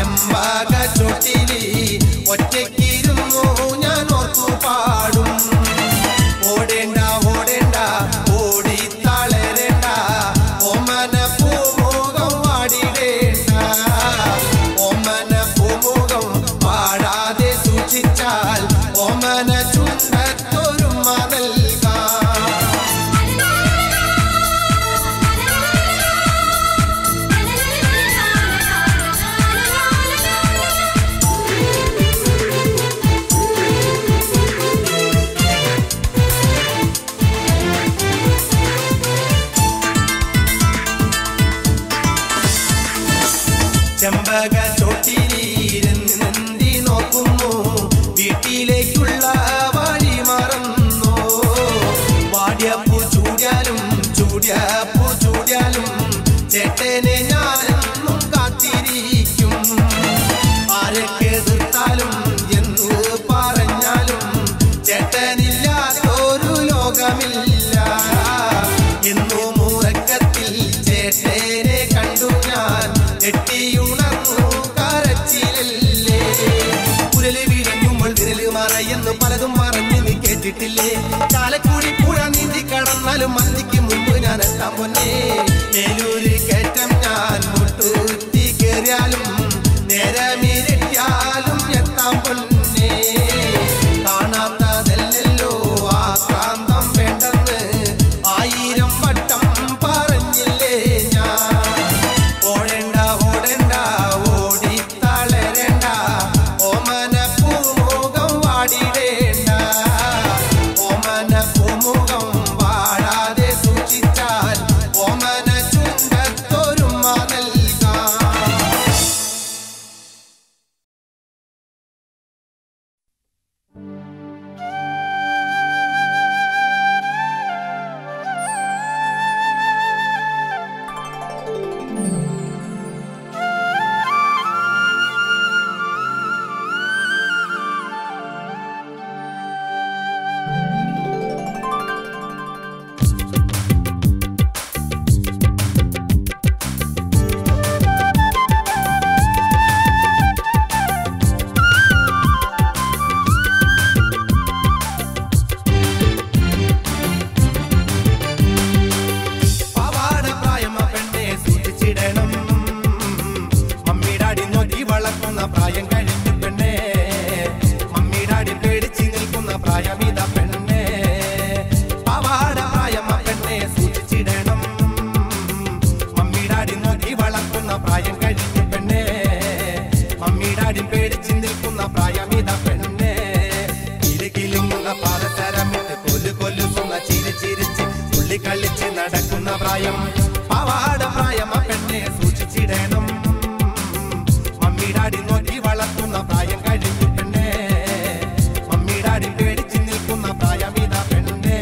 ചെമ്പക ചുട്ടിലി ഒറ്റയ്ക്കിരുന്നു ഞാൻ ഓർത്തു പാടും ചെമ്പക ചോട്ടിലിരുന്നി നോക്കുന്നു വീട്ടിലേക്കുള്ള വഴി മറന്നു വാടിയപ്പൂ ചൂടിയാലും ചൂടിയപ്പൂ ചൂടിയാലും ചേട്ടനെ ഞാനെന്നും കാത്തിരിക്കും ആരൊക്കെ എതിർത്താലും എന്ന് പറഞ്ഞാലും ചേട്ടനില്ലാത്തൊരു ലോകമില്ല എന്നു മൂറക്കത്തിൽ ചേട്ടനെ കണ്ടു ഞാൻ എട്ടിയുണർന്നു കരച്ചിലല്ലേ കുരല് വീഴുമ്പോൾ വിരല് മറയെന്ന് പലതും മറഞ്ഞ് നീ കേട്ടിട്ടില്ലേ ചാലക്കുടി പുഴ നീന്തി കടന്നാലും മന്തിക്ക് മുമ്പ് ഞാൻ എത്താൻ പൊന്നേ മേലൂര് കയറ്റം ഞാൻ മുട്ടൂറ്റി കയറിയാലും നേരമിരട്ടിയാലും എത്താൻ പൊന്നേ കാണാത്തതല്ലല്ലോ ആ കാന്തം വേണ്ടെന്ന് ആയിരം വട്ടം പറഞ്ഞില്ലേ ഞാൻ ഓടേണ്ട ഓടേണ്ട ഓടി തളരേണ്ട ഓമന പൂമുഖം വാടിടേണ്ട ഓമന പൂമുഖം വാടാതെ സൂക്ഷിച്ചാൽ ഓമന ചുണ്ടത്തൊരുമ നൽകാം പാവാട പ്രായം ആ പെണ്ണെ സൂക്ഷിച്ചിടണം മമ്മിടാടി നോക്കി വളർത്തുന്ന പ്രായം കഴിഞ്ഞു പെണ്ണെ മമ്മിടാടി പേടിച്ച് നിൽക്കുന്ന പ്രായം ഇതാ പെണ്ണെ പാവാട പ്രായം ആ പെണ്ണെ സൂക്ഷിച്ചിടണം മമ്മിടാടി നോക്കി വളർത്തുന്ന പ്രായം കഴിഞ്ഞു പെണ്ണെ മമ്മിടാടി പേടിച്ച് നിൽക്കുന്ന പ്രായം ഇതാ പെണ്ണെ കിലുകിലുങ്ങുന്ന പാദസരമിട്ട് കൊല്ലു കൊല്ലുന്ന ചിരി ചിരിച്ച് തുള്ളി കളിച്ച് നടക്കുന്ന പ്രായം പാവാട പ്രായം ആ പെണ്ണെ സൂക്ഷിച്ചിടണം മമ്മിടാടി നോക്കി വളർത്തുന്ന പ്രായം കഴിഞ്ഞു പെണ്ണെ മമ്മിടാടി പേടിച്ച് നിൽക്കുന്ന പ്രായം ഇതാ പെണ്ണെ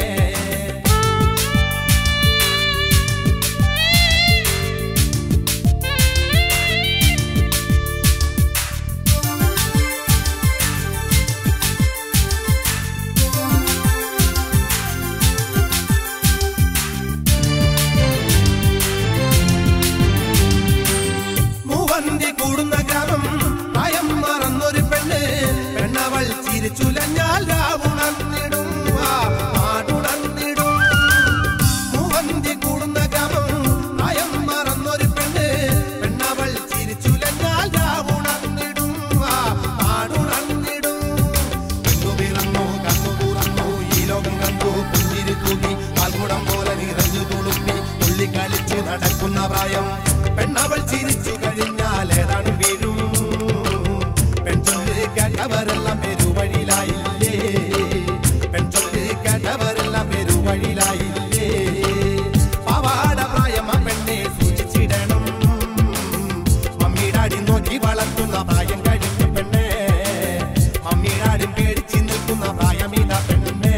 മൂവന്തി കൂടുന്ന ഗ്രാമം പ്രായം മറന്നൊരു പെണ്ണ് പെണ്ണവൾ ചിരിച്ചുലഞ്ഞാൽ രാവുണർന്നിടും ആ നാടുണർന്നിടും മൂവന്തി കൂടുന്ന ഗ്രാമം പ്രായം മറന്നൊരു പെണ്ണ് പെണ്ണവൾ ചിരിച്ചുലഞ്ഞാൽ രാവുണർന്നിടും ആ നാടുണർന്നിടും കണ്ണു പിറന്നു കണ്ണു തുറന്നു ഈ ലോകം കണ്ടു പുഞ്ചിരി തൂക്കി പാൽക്കുടം പോലെ നിറഞ്ഞു തുളുപ്പി തുള്ളിക്കളിച്ച് നടക്കുന്ന പ്രായം പെണ്ണവൾ ചിരിച്ചു കഴിഞ്ഞാൽ ഏതാണ് വീഴും പെൺചൊല്ല് കേട്ടവരെല്ലാം പെരുവഴിയിലായില്ലേ പെൺചൊല്ല് കേട്ടവരെല്ലാം പെരുവഴിയിലായില്ലേ പാവാട പ്രായം ആ പെണ്ണെ സൂക്ഷിച്ചിടണം മമ്മിടാടി നോക്കി വളർത്തുന്ന പ്രായം കഴിഞ്ഞു പെണ്ണെ മമ്മിടാടി പേടിച്ച് നിൽക്കുന്ന പ്രായം ഇതാ പെണ്ണെ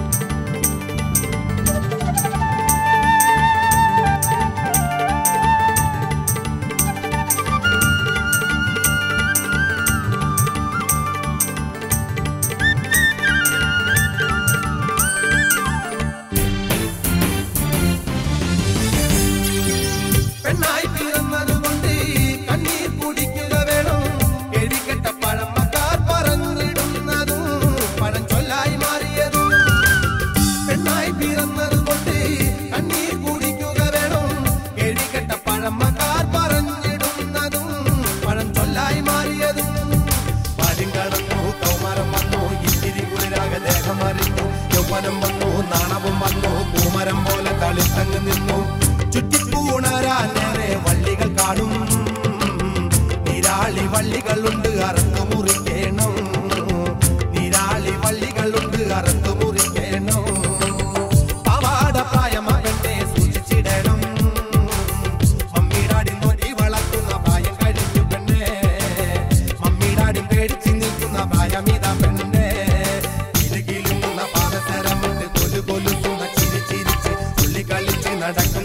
ആ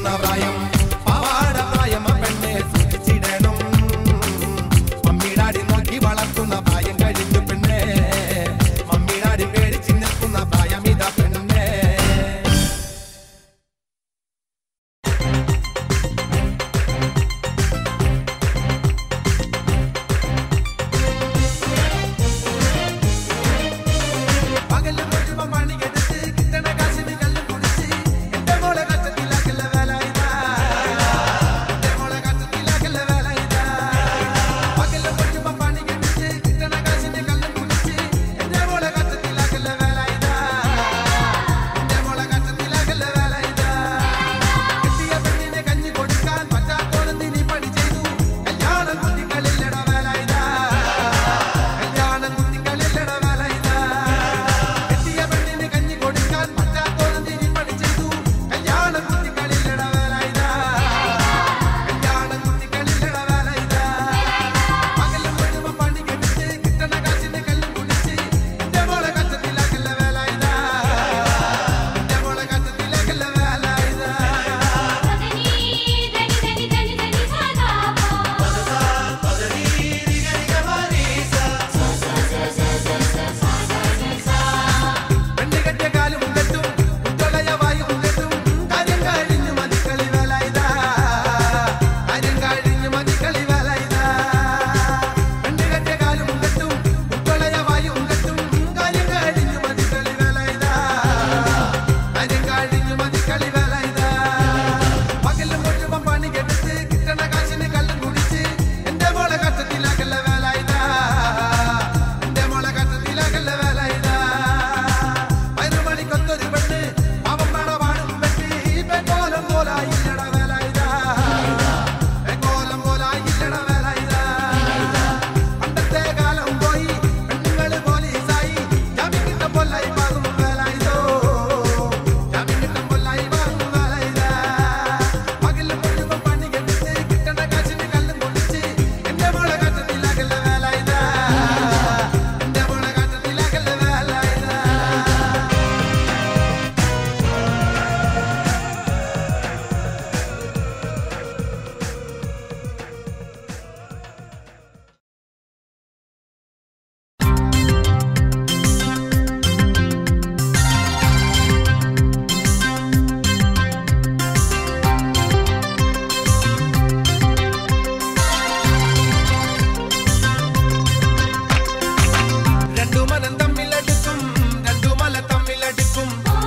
കഴിക്കുന്ന പ്രായം പാവാട പ്രായം ആ പെണ്ണെ സൂക്ഷിച്ചിടണം മമ്മിടാടി നോക്കി വളർത്തുന്ന പ്രായം കഴിഞ്ഞു പെണ്ണെ മമ്മിടാടി പേടിച്ച് നിൽക്കുന്ന പ്രായം ഇതാ പെണ്ണെ പകല് മുഴുവൻ പണിയെടുത്ത് കിട്ടണ കാശിന് കല്ല് കുടിച്ച് എന്റെ മോളെ കഷ്ടത്തിലാക്കല്ല വേല ഇതാ എന്റെ മോളെ കഷ്ടത്തിലാക്കല്ല വേല ഇതാ പകല് മുഴുവൻ പണിയെടുത്ത് കിട്ടണ കാശിന് കല്ല് കുടിച്ച് എന്റെ മോളെ കഷ്ടത്തിലാക്കല്ല വേല ഇതാ എന്റെ മോളെ കഷ്ടത്തിലാക്കല്ല വേല ഇതാ കെട്ടിയ പെണ്ണിനെ കഞ്ഞി കൊടുക്കാൻ പറ്റാത്തോളെന്തിനി പണി ചെയ്തു കല്യാണം കുട്ടികളില്ലട വേല ഇതാ കല്യാണം കുട്ടികളില്ലട വേല ഇതാ കെട്ടിയ പെണ്ണിന് കഞ്ഞി കൊടുക്കാൻ പറ്റാത്തോളെന്തിനി പണി ചെയ്തു കല്യാണം കുട്ടികളില്ലട വേല ഇതാ കല്യാണം കുട്ടികളില്ലട വേല ഇതാ പകല് മുഴുവൻ പണി കെട്ടിച്ച് കിട്ടണ കാശിന് കല്ലും കുടിച്ച് എന്റെ മോളെ കഷ്ടത്തിലാക്കല്ല വേല ഇതാ എന്റെ മോളെ കഷ്ടത്തിലാക്കല്ല വേല ഇതാ പെണ്ണ് കെട്ടിയ കാലും ഉണ്ടെത്തും ഉത്തളയ വായും ഉണ്ടെത്തും കാര്യം കഴിഞ്ഞു മതിക്കളി വേല ഇതാ കാര്യം കഴിഞ്ഞു മതിക്കളി വേല ഇതാ പെണ്ണ് കെട്ടിയ കാലും ഉണ്ടെത്തും ഉത്തളയ വായും ഉണ്ടെത്തും കാര്യം കഴിഞ്ഞു മതിക്കളി വേല ഇതാ കാര്യം കഴിഞ്ഞു മതിക്കളി വേല ഇതാ പകല് മുഴുവൻ പണി കെടുത്ത് കിട്ടണ കാശിന് കല്ലും കുടിച്ച് എന്റെ മോളെ കഷ്ടത്തിലാക്കല്ല വേല ഇതാ എന്റെ മോളെ കഷ്ടത്തിലാക്കല്ല വേല ഇതാ പതിനുമണിക്കൊത്തൊരു പെണ്ണ് അവൻ പാടും പെട്ടി പെക്കോലം പോലായില്ലട വേല ഇതാ പെക്കോലം പോലായില്ലട വേല ഇതാ പണ്ടത്തെ കാലം പോയി പെണ്ണുങ്ങള് പോലീസായി ജാമ്യം കിട്ടും പൊല്ലായി മാറും വേല ഇതോ ജാമ്യം കിട്ടും പൊല്ലായി മാറും വേല ഇതാ പകല് മുഴുവൻ പണി കെട്ടിച്ച് കിട്ടണ കാശിന് കല്ലും കൊണ്ടിച്ച് എന്റെ മോളെ കഷ്ടത്തിലാക്കല്ല വേല ഇതാ എന്റെ മോളെ കഷ്ടത്തിലാക്കല്ല വേല ഇതാ രണ്ടു മനം തമ്മിലടുക്കും രണ്ടു മല തമ്മിലടുക്കും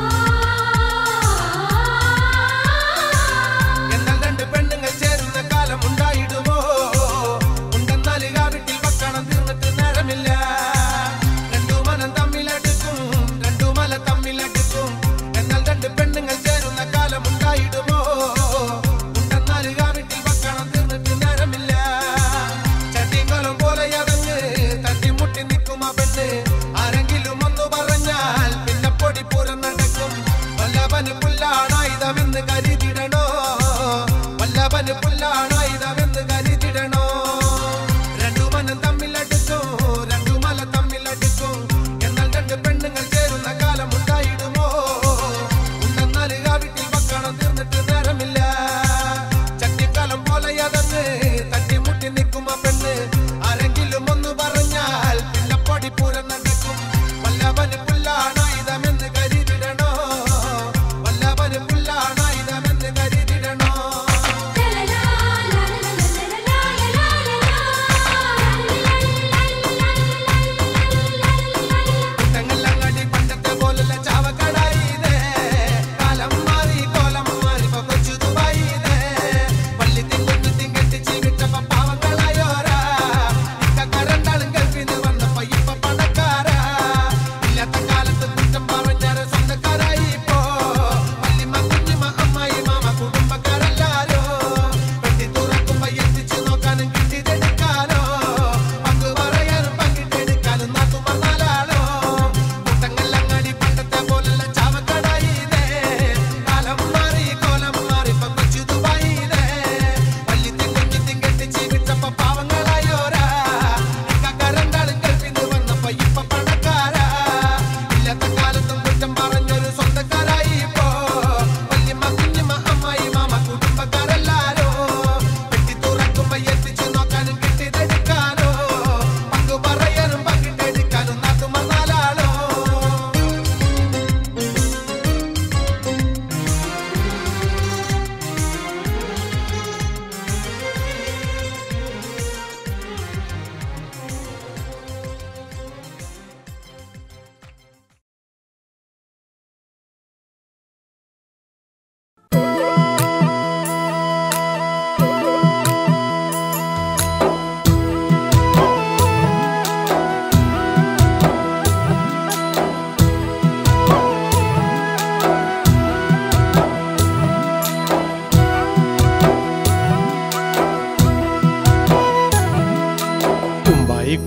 എന്നാൽ രണ്ട് പെണ്ണുങ്ങൾ ചേരുന്ന കാലം ഉണ്ടായിടുമോ ഉണ്ടെന്നാൽ ആ വീട്ടിൽ ഭക്ഷണം തീർന്നിട്ട് നേരമില്ല രണ്ടു മനം തമ്മിലടുക്കും രണ്ടു മല തമ്മിലടുക്കും എന്നാൽ രണ്ട് പെണ്ണുങ്ങൾ ചേരുന്ന കാലം ഉണ്ടായിടുമോ ഉണ്ടെന്നാൽ ആ വീട്ടിൽ ഭക്ഷണം തീർന്നിട്ട് നേരമില്ല ചട്ടിങ്കോലം പോലെ അതങ്ങ് തട്ടിമുട്ടി നിൽക്കും ആ പെണ്ണ് ആരെങ്കിലും ഒന്ന് പറഞ്ഞാൽ പിന്നെ പൊടിപ്പൂരം നടക്കും വല്ലഭന് പുല്ലാണായുധമെന്ന് കരുതിടണോ വല്ലഭന് പുല്ലാണായുധമെന്ന് കരുതിടണോ രണ്ടു മനം തമ്മിലടുക്കും രണ്ടു മല തമ്മിലടുക്കും എന്നാൽ രണ്ട് പെണ്ണുങ്ങൾ ചേരുന്ന കാലം ഉണ്ടായിടുമോ ഉണ്ടെന്നാൽ ആ വീട്ടിൽ ഭക്ഷണം തീർന്നിട്ട് നേരമില്ല ചട്ടിക്കാലം പോലെ അതങ്ങ് തട്ടിമുട്ടി നിൽക്കും ആ പെണ്ണ് ആരെങ്കിലും ഒന്ന് പറഞ്ഞാൽ പിന്നെ പൊടിപ്പൂരം നടക്കും വല്ലഭന് പുല്ലാണായുധമെന്ന് കരുതിടണോ വല്ലഭന് പുല്ലാണായുധമെന്ന് കരുതിടണോ ലാ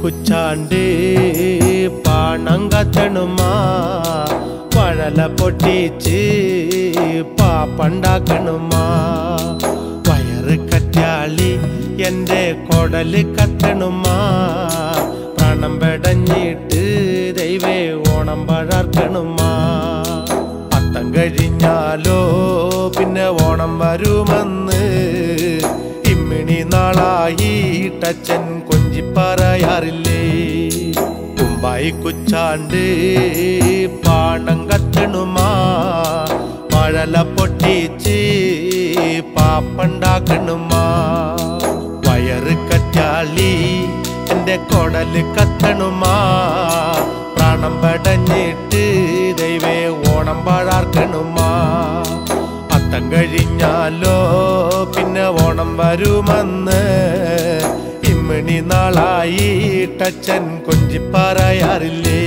കുച്ചാണ്ട് പാണം കത്തണുമാ വഴല പൊട്ടിച്ച് പാപ്പണ്ടാക്കണുമാ വയറ് കറ്റാളി എൻ്റെ കൊടല് കത്തണുമാ പ്രാണം പെടഞ്ഞിട്ട് ദൈവേ ഓണം പഴർക്കണുമാ അത്തം കഴിഞ്ഞാലോ പിന്നെ ഓണം വരുമെന്ന് ഇമ്മിണി നാളായി ടച്ചൻ കൊഞ്ചി പറയാറില്ലേ കുമ്പായി കുച്ചാണ്ട് പാണം കത്തണുമാ മഴല പൊട്ടിച്ച് പാപ്പണ്ടാക്കണുമാ വയറ് കറ്റാളി എന്റെ കൊടല് കത്തണുമാ പ്രാണം പടഞ്ഞിട്ട് ദൈവേ ഓണം പാഴാർക്കണുമാ അത്തം കഴിഞ്ഞാലോ പിന്നെ ഓണം വരുമെന്ന് ഇമ്മണി നാളായി ടച്ചൻ കൊഞ്ചി പറയാറില്ലേ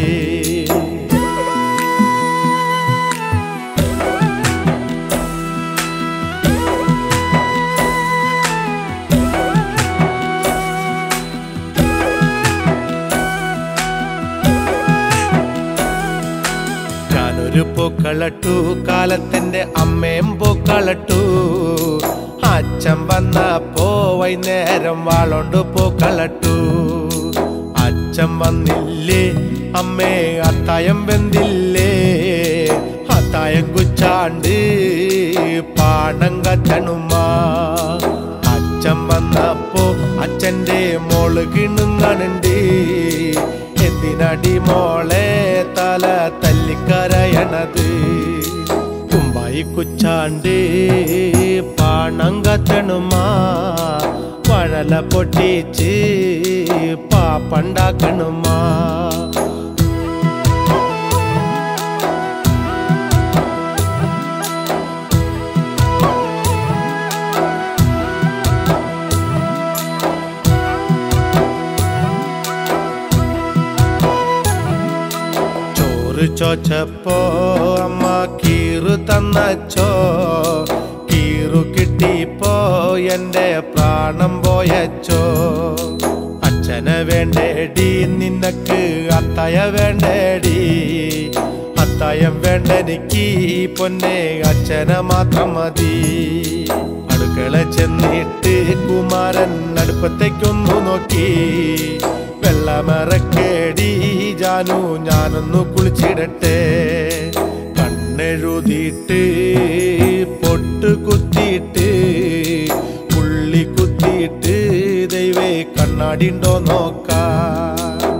ഞാനൊരു പൂക്കളട്ടു കാലത്തിന്റെ അമ്മയും പൂക്കളട്ടു അച്ഛൻ വന്നപ്പോ വൈകുന്നേരം വാളോണ്ട് പൂക്കളട്ടു അച്ഛൻ വന്നില്ലേ അമ്മേ അത്തായം വെന്തില്ലേ അത്തായം കുച്ചാണ്ട് പാണം കത്തണുമാ അച്ഛൻ വന്നപ്പോ അച്ഛന്റെ മോള് കിണുങ്ങണുണ്ട് എന്തിനടി മോളെ തല തല്ലിക്കരയണത് കുമ്പായി കുച്ചാണ്ട് പാണം കത്തണുമാ വഴല പൊട്ടിച്ച് പാപ്പണ്ടാക്കണുമാ ചോറ് ചോച്ചപ്പോ അമ്മ കീറു തന്നച്ചോ കീറു കിട്ടിപ്പോ എന്റെ പ്രാണം പോയച്ചോ അച്ഛനെ വേണ്ടേടി നിനക്ക് അത്തായ വേണ്ടേടി അത്തായം വേണ്ടെനിക്ക് പൊന്നെ അച്ഛനെ മാത്രം മതി അടുക്കള ചെന്നിട്ട് കുമാരൻ അടുപ്പത്തേക്കൊന്നു നോക്കി വെള്ളമറക്കേടി ജാനു ഞാനൊന്നു കുളിച്ചിടട്ടെ കണ്ണെഴുതിയിട്ട് പൊട്ട് കുത്തിയിട്ട് പുള്ളി കുത്തിയിട്ട് ദൈവേ കണ്ണാടിണ്ടോ നോക്കാൻ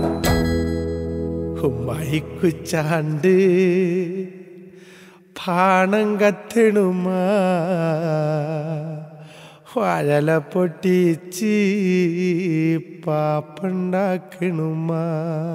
മൈക്കുച്ചാണ്ട് പാണം കത്തണുമാ വഴല പൊട്ടിച്ച് പാപ്പണ്ടാക്കണുമാ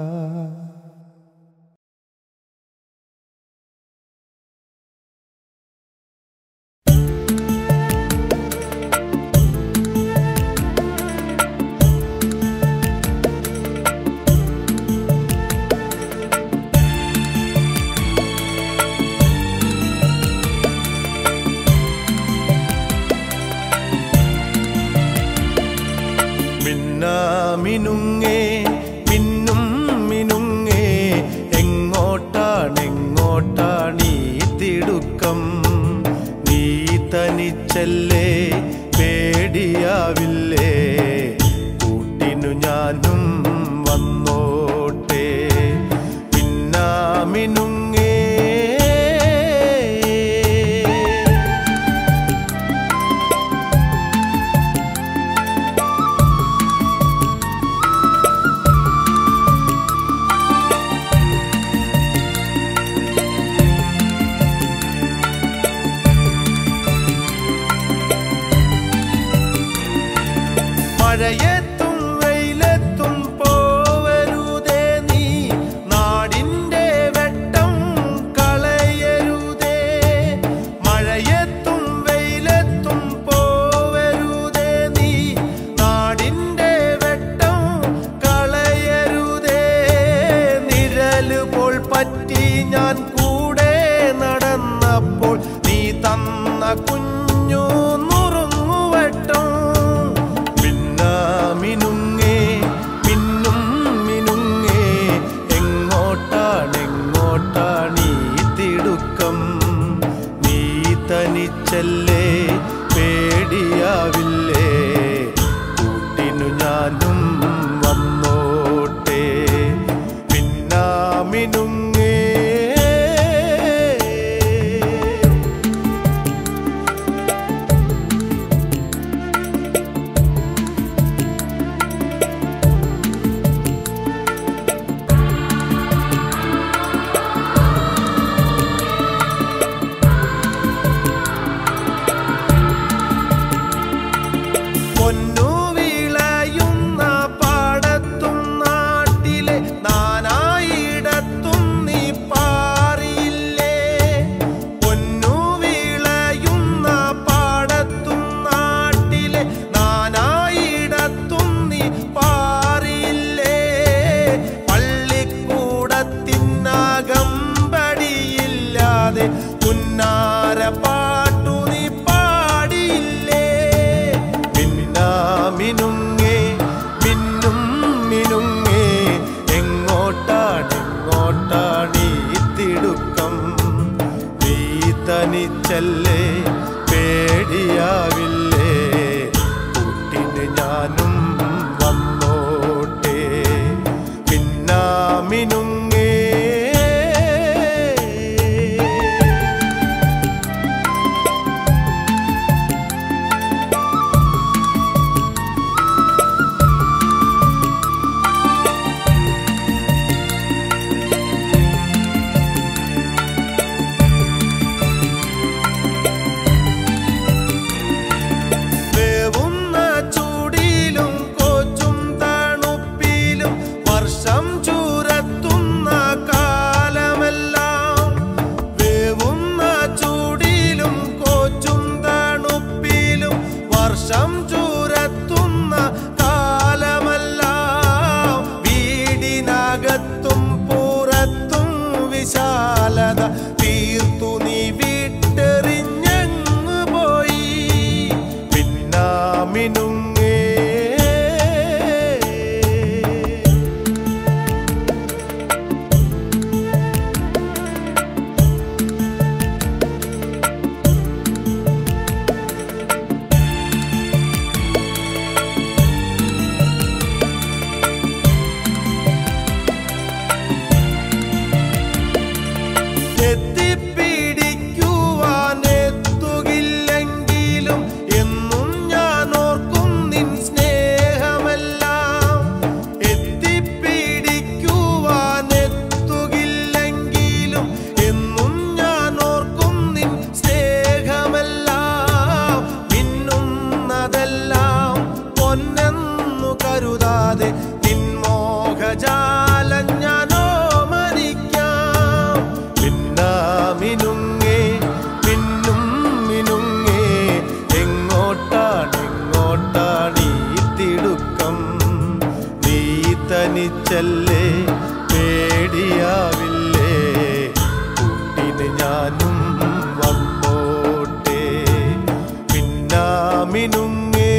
മിന്നാമിനുങ്ങേ മിന്നും മിനുങ്ങേ എങ്ങോട്ടാണ് എങ്ങോട്ടാണ് ഈ തിടുക്കം നീ തനിച്ചല്ലേ പേടിയാവില്ലേ കൂട്ടിനു ഞാനും വന്നോട്ടെ മിന്നാമിനുങ്ങേ മഴയത്തും വെയിലത്തും പോവരുതേ നീ നാടിന്റെ വെട്ടം കളയരുതേ മഴയത്തും വെയിലത്തും പോവരുതേ നീ നാടിന്റെ വെട്ടം കളയരുതേ നിഴല് പോൽ പറ്റി ഞാൻ കൂടെ നടന്നപ്പോൾ നീ തന്ന കുഞ്ഞു നുറുങ്ങുവട്ടം മിന്നാമിനുങ്ങേ മിന്നും തനിച്ചല്ലേ പേടിയാവില്ലേ കൂട്ടിനു ഞാനും വന്നോട്ടെ പിന്നാമിനുങ്ങേ പൊന്നു വിളയുന്ന പാടത്തും നാട്ടിലെ നാനായിടത്തും നീ പാറിയില്ലേ പൊന്നു വിളയുന്ന പാടത്തും നാട്ടിലെ നാനായിടത്തും നീ പാറിയില്ലേ പള്ളിക്കൂടത്തിനകമ്പടിയില്ലാതെ പുന്നാര പാട്ടു നീ പാടിയില്ലേ മിന്നാമിനുങ്ങേ മിന്നും മിനുങ്ങേ എങ്ങോട്ടാണ് എങ്ങോട്ടാണ് ഈ തിടുക്കം നീ തനിച്ചല്ലേ പേടിയാവില്ലേ കൂട്ടിന് ഞാനും വന്നോട്ടെ പിന്നാമിനുങ്ങേ വേവുന്ന ചൂടിലും കോച്ചും തണുപ്പിലും വർഷം ചൂരത്തുന്ന കാലമെല്ലാം വേവുന്ന ചൂടിലും കോച്ചും തണുപ്പിലും വർഷം ചൂരത്തുന്ന കാലമെല്ലാം വീടിനകത്തും പുറത്തും വിശാലത തീർത്തു നീ വിട്ടെറിഞ്ഞങ്ങ് പോയി പിന്നാമിനുങ്ങേ എത്തിപ്പിടിക്കുവാനെത്തുകില്ലെങ്കിലും എന്നും ഞാൻ ഓർക്കും നിൻ സ്നേഹമെല്ലാം എത്തിപ്പിടിക്കുവാനെത്തുകില്ലെങ്കിലും എന്നും ഞാൻ ഓർക്കും നിൻ സ്നേഹമെല്ലാം മിന്നുന്നതെല്ലാം പൊന്നെന്നു കരുതാതെ നിൻ മോഹജാലം ഞാനോ മരിക്കാം മിന്നാമിനുങ്ങേ മിന്നും മിനുങ്ങേ എങ്ങോട്ടാണ് എങ്ങോട്ടാണ് ഈ തിടുക്കം നീ തനിച്ചല്ലേ പേടിയാവില്ലേ കൂട്ടിന് ഞാനും വന്നോട്ടെ പിന്നാമിനുങ്ങേ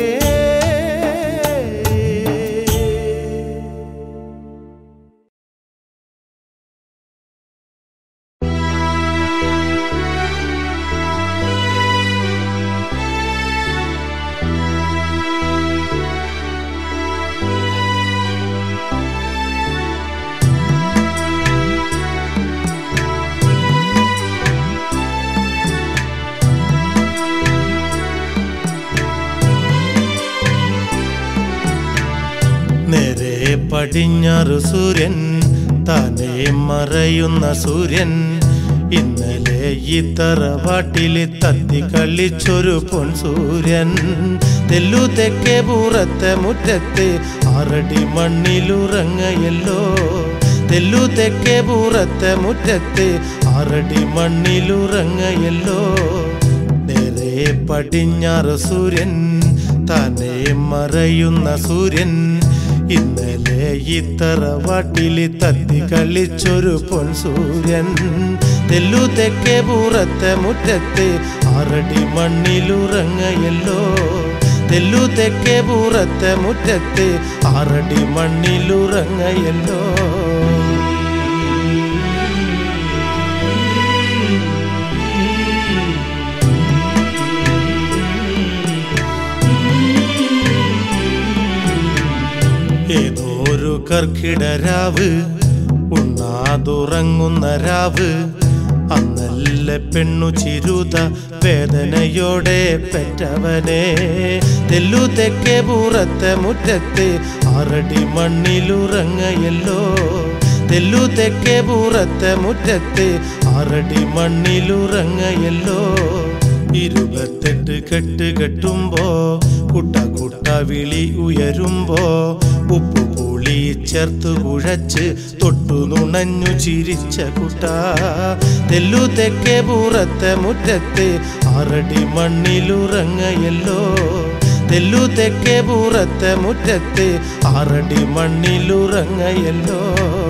നേരെ പടിഞ്ഞാറ് സൂര്യൻ താനേ മറയുന്ന സൂര്യൻ ഇന്നലെ ഈ തറവാട്ടില് തത്തി കളിച്ചൊരു പൊൻ സൂര്യൻ തെല്ലു തെക്കേ പൂറത്തെ മുറ്റത്ത് ആറടി മണ്ണിലുറങ്ങയല്ലോ തെല്ലു തെക്കേ പൂറത്തെ മുറ്റത്ത് ആറടി മണ്ണിലുറങ്ങയല്ലോ നേരെ പടിഞ്ഞാറ് സൂര്യൻ തന്നെ മറയുന്ന സൂര്യൻ ഇന്നലെ ഈ തറവാട്ടില് തത്തി കളിച്ചൊരു പൊൻ സൂര്യൻ തെല്ലു തെക്കേ പൂറത്തെ മുറ്റത്ത് ആറടി മണ്ണിലുറങ്ങയല്ലോ തെല്ലു തെക്കേ പൂറത്തെ മുറ്റത്ത് ആറടി മണ്ണിലുറങ്ങയല്ലോ കർക്കിടരാവ് ഉണ്ണാതുറങ്ങുന്ന രാവ് അന്നല്ല പെണ്ണു ചിരുത വേദനയോടെ പെറ്റവനെ തെല്ലു തെക്കേ പൂറത്തെ മുറ്റത്ത് ആറടി മണ്ണിലുറങ്ങയല്ലോ തെല്ലു തെക്കേ പൂറത്തെ മുറ്റത്ത് ആറടി മണ്ണിലുറങ്ങയല്ലോ ഇരുപത്തെട്ട് കെട്ട് കെട്ടുമ്പോ കുട്ട കുട്ട വിളി ഉയരുമ്പോ ഉപ്പു പുളി ചേർത്ത് കുഴച്ച് തൊട്ടു നുണഞ്ഞു ചിരിച്ച കുട്ട തെല്ലു തെക്കേ പൂറത്തെ മുറ്റത്ത് ആറടി മണ്ണിലുറങ്ങയല്ലോ തെല്ലു തെക്കേ പൂറത്തെ മുറ്റത്ത് ആറടി മണ്ണിലുറങ്ങയല്ലോ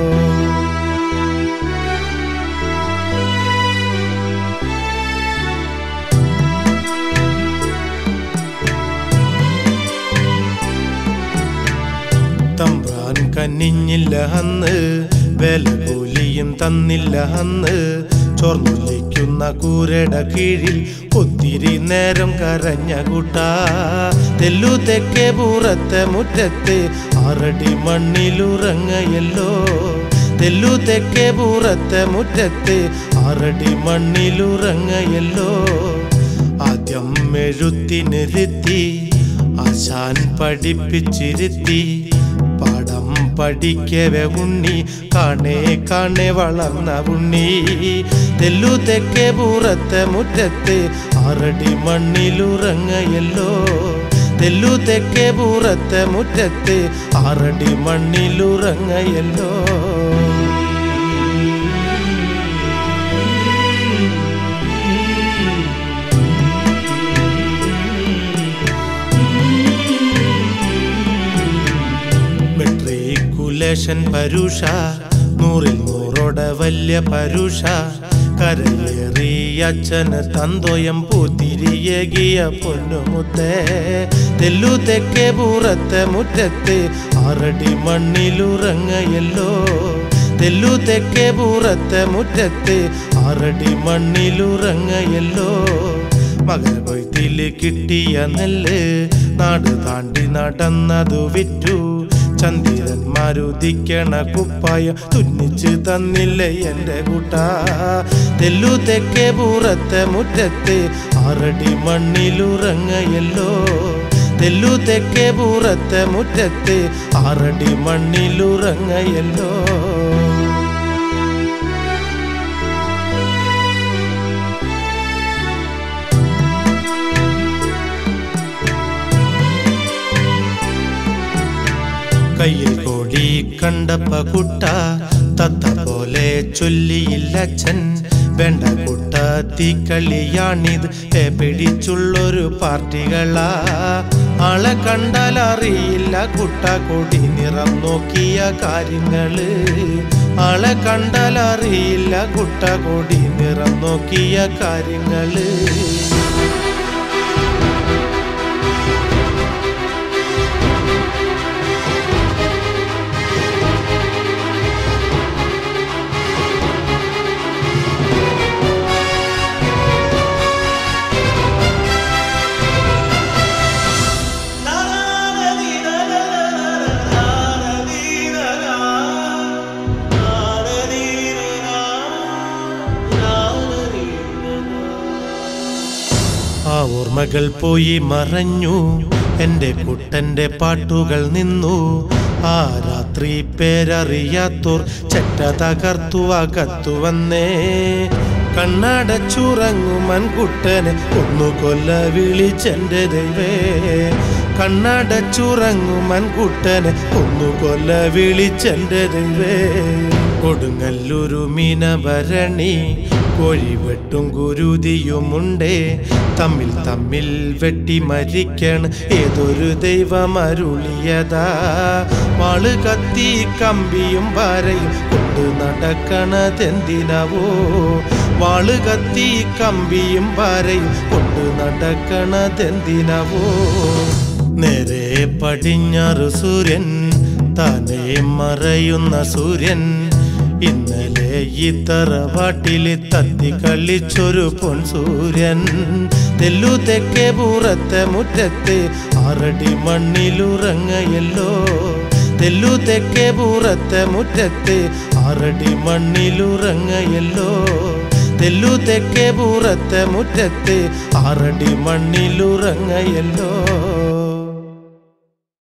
തമ്പ്രാൻ കന്നിഞ്ഞില്ല അന്ന് വില കൂലിയും തന്നില്ല അന്ന് ചോർന്നൊലിക്കുന്ന കൂരട കീഴിൽ ഒത്തിരി നേരം കരഞ്ഞ കൂട്ടാ തെല്ലു തെക്കേ പൂറത്തെ മുറ്റത്ത് ആറടി മണ്ണിലുറങ്ങയല്ലോ തെല്ലു തെക്കേ പൂറത്തെ മുറ്റത്ത് ആറടി മണ്ണിലുറങ്ങയല്ലോ ആദ്യം എഴുത്തിനിരുത്തി ആശാൻ പഠിപ്പിച്ചിരുത്തി പാഠം പഠിക്കവെ ഉണ്ണി കാണേ കാണേ വളർന്ന ഉണ്ണി തെല്ലു തെക്കേ പൂറത്തെ മുറ്റത്ത് ആറടി മണ്ണിലുറങ്ങയല്ലോ തെല്ലു തെക്കേ പൂറത്തെ മുറ്റത്ത് ആറടി മണ്ണിലുറങ്ങയല്ലോ മെട്രിക്കുലേഷൻ പരുഷ നൂറിൽ നൂറോടെ വലിയ പരുഷ കരയേറി അച്ഛന് തന്തോയം പൂത്തിരിയകിയ പൊന്നുമുത്തേ തെല്ലു തെക്കേ പൂറത്തെ മുറ്റത്ത് ആറടി മണ്ണിലുറങ്ങയല്ലോ തെല്ലു തെക്കേ പൂറത്തെ മുറ്റത്ത് ആറടി മണ്ണിലുറങ്ങയല്ലോ മകരകൊയ്ത്തില് കിട്ടിയ നെല്ല് നാട് താണ്ടി നടന്നതു വിറ്റു ചന്ദ്രന്മാരുദിക്കണ കുപ്പായ തുന്നിച്ച് തന്നില്ലേ എന്റെ കൂട്ട തെല്ലു തെക്കേ പൂറത്തെ മുറ്റത്ത് ആറടി മണ്ണിലുറങ്ങയല്ലോ തെല്ലു തെക്കേ പൂറത്തെ മുറ്റത്ത് ആറടി മണ്ണിലുറങ്ങയല്ലോ കയ്യിൽ കോടി കണ്ടപ്പ കുട്ട തത്ത പോലെ ചൊല്ലിയില്ലച്ഛൻ വേണ്ട കുട്ട തീക്കളിയാണിത് ഏ പിടിച്ചുള്ളൊരു പാർട്ടികളാ ആളെ കണ്ടാൽ അറിയില്ല കുട്ട കൊടി നിറം നോക്കിയ കാര്യങ്ങള് ആളെ കണ്ടാൽ അറിയില്ല കുട്ട കൊടി നിറം നോക്കിയ കാര്യങ്ങള് ആ ഓർമ്മകൾ പോയി മറഞ്ഞു എൻ്റെ കുട്ടൻ്റെ പാട്ടുകൾ നിന്നു ആ രാത്രി പേരറിയാത്തോർ ചെറ്റ തകർത്തു അകത്തു വന്നേ കണ്ണടച്ചുറങ്ങുമൻ കുട്ടനെ ഒന്നു കൊല്ല വിളിച്ചെൻ്റെ ദൈവേ കണ്ണടച്ചുറങ്ങുമൻ കുട്ടനെ ഒന്നു കൊല്ല വിളിച്ചെൻ്റെ ദൈവേ കൊടുങ്ങല്ലൊരു മീനഭരണി കോഴിവെട്ടും കുരുതിയുമുണ്ടേ തമ്മിൽ തമ്മിൽ വെട്ടി മരിക്കണ് ഏതൊരു ദൈവം അരുളിയതാ വാള് കത്തി കമ്പിയും പാരയും കൊണ്ടു നടക്കണതെന്തിനവോ വാള് കത്തി കമ്പിയും പാരയും കൊണ്ടു നടക്കണതെന്തിനവോ നേരെ പടിഞ്ഞാറ് സൂര്യൻ താനേ മറയുന്ന സൂര്യൻ ഇന്നലെ ഈ തറവാട്ടില് തത്തി കളിച്ചൊരു പൊൻസൂര്യൻ തെല്ലു തെക്കേ പൂറത്തെ മുറ്റത്ത് ആറടി മണ്ണിലുറങ്ങയല്ലോ തെല്ലു തെക്കേ പൂറത്തെ മുറ്റത്ത് ആറടി മണ്ണിലുറങ്ങയല്ലോ തെല്ലു തെക്കേ പൂറത്തെ മുറ്റത്ത് ആറടി മണ്ണിലുറങ്ങയല്ലോ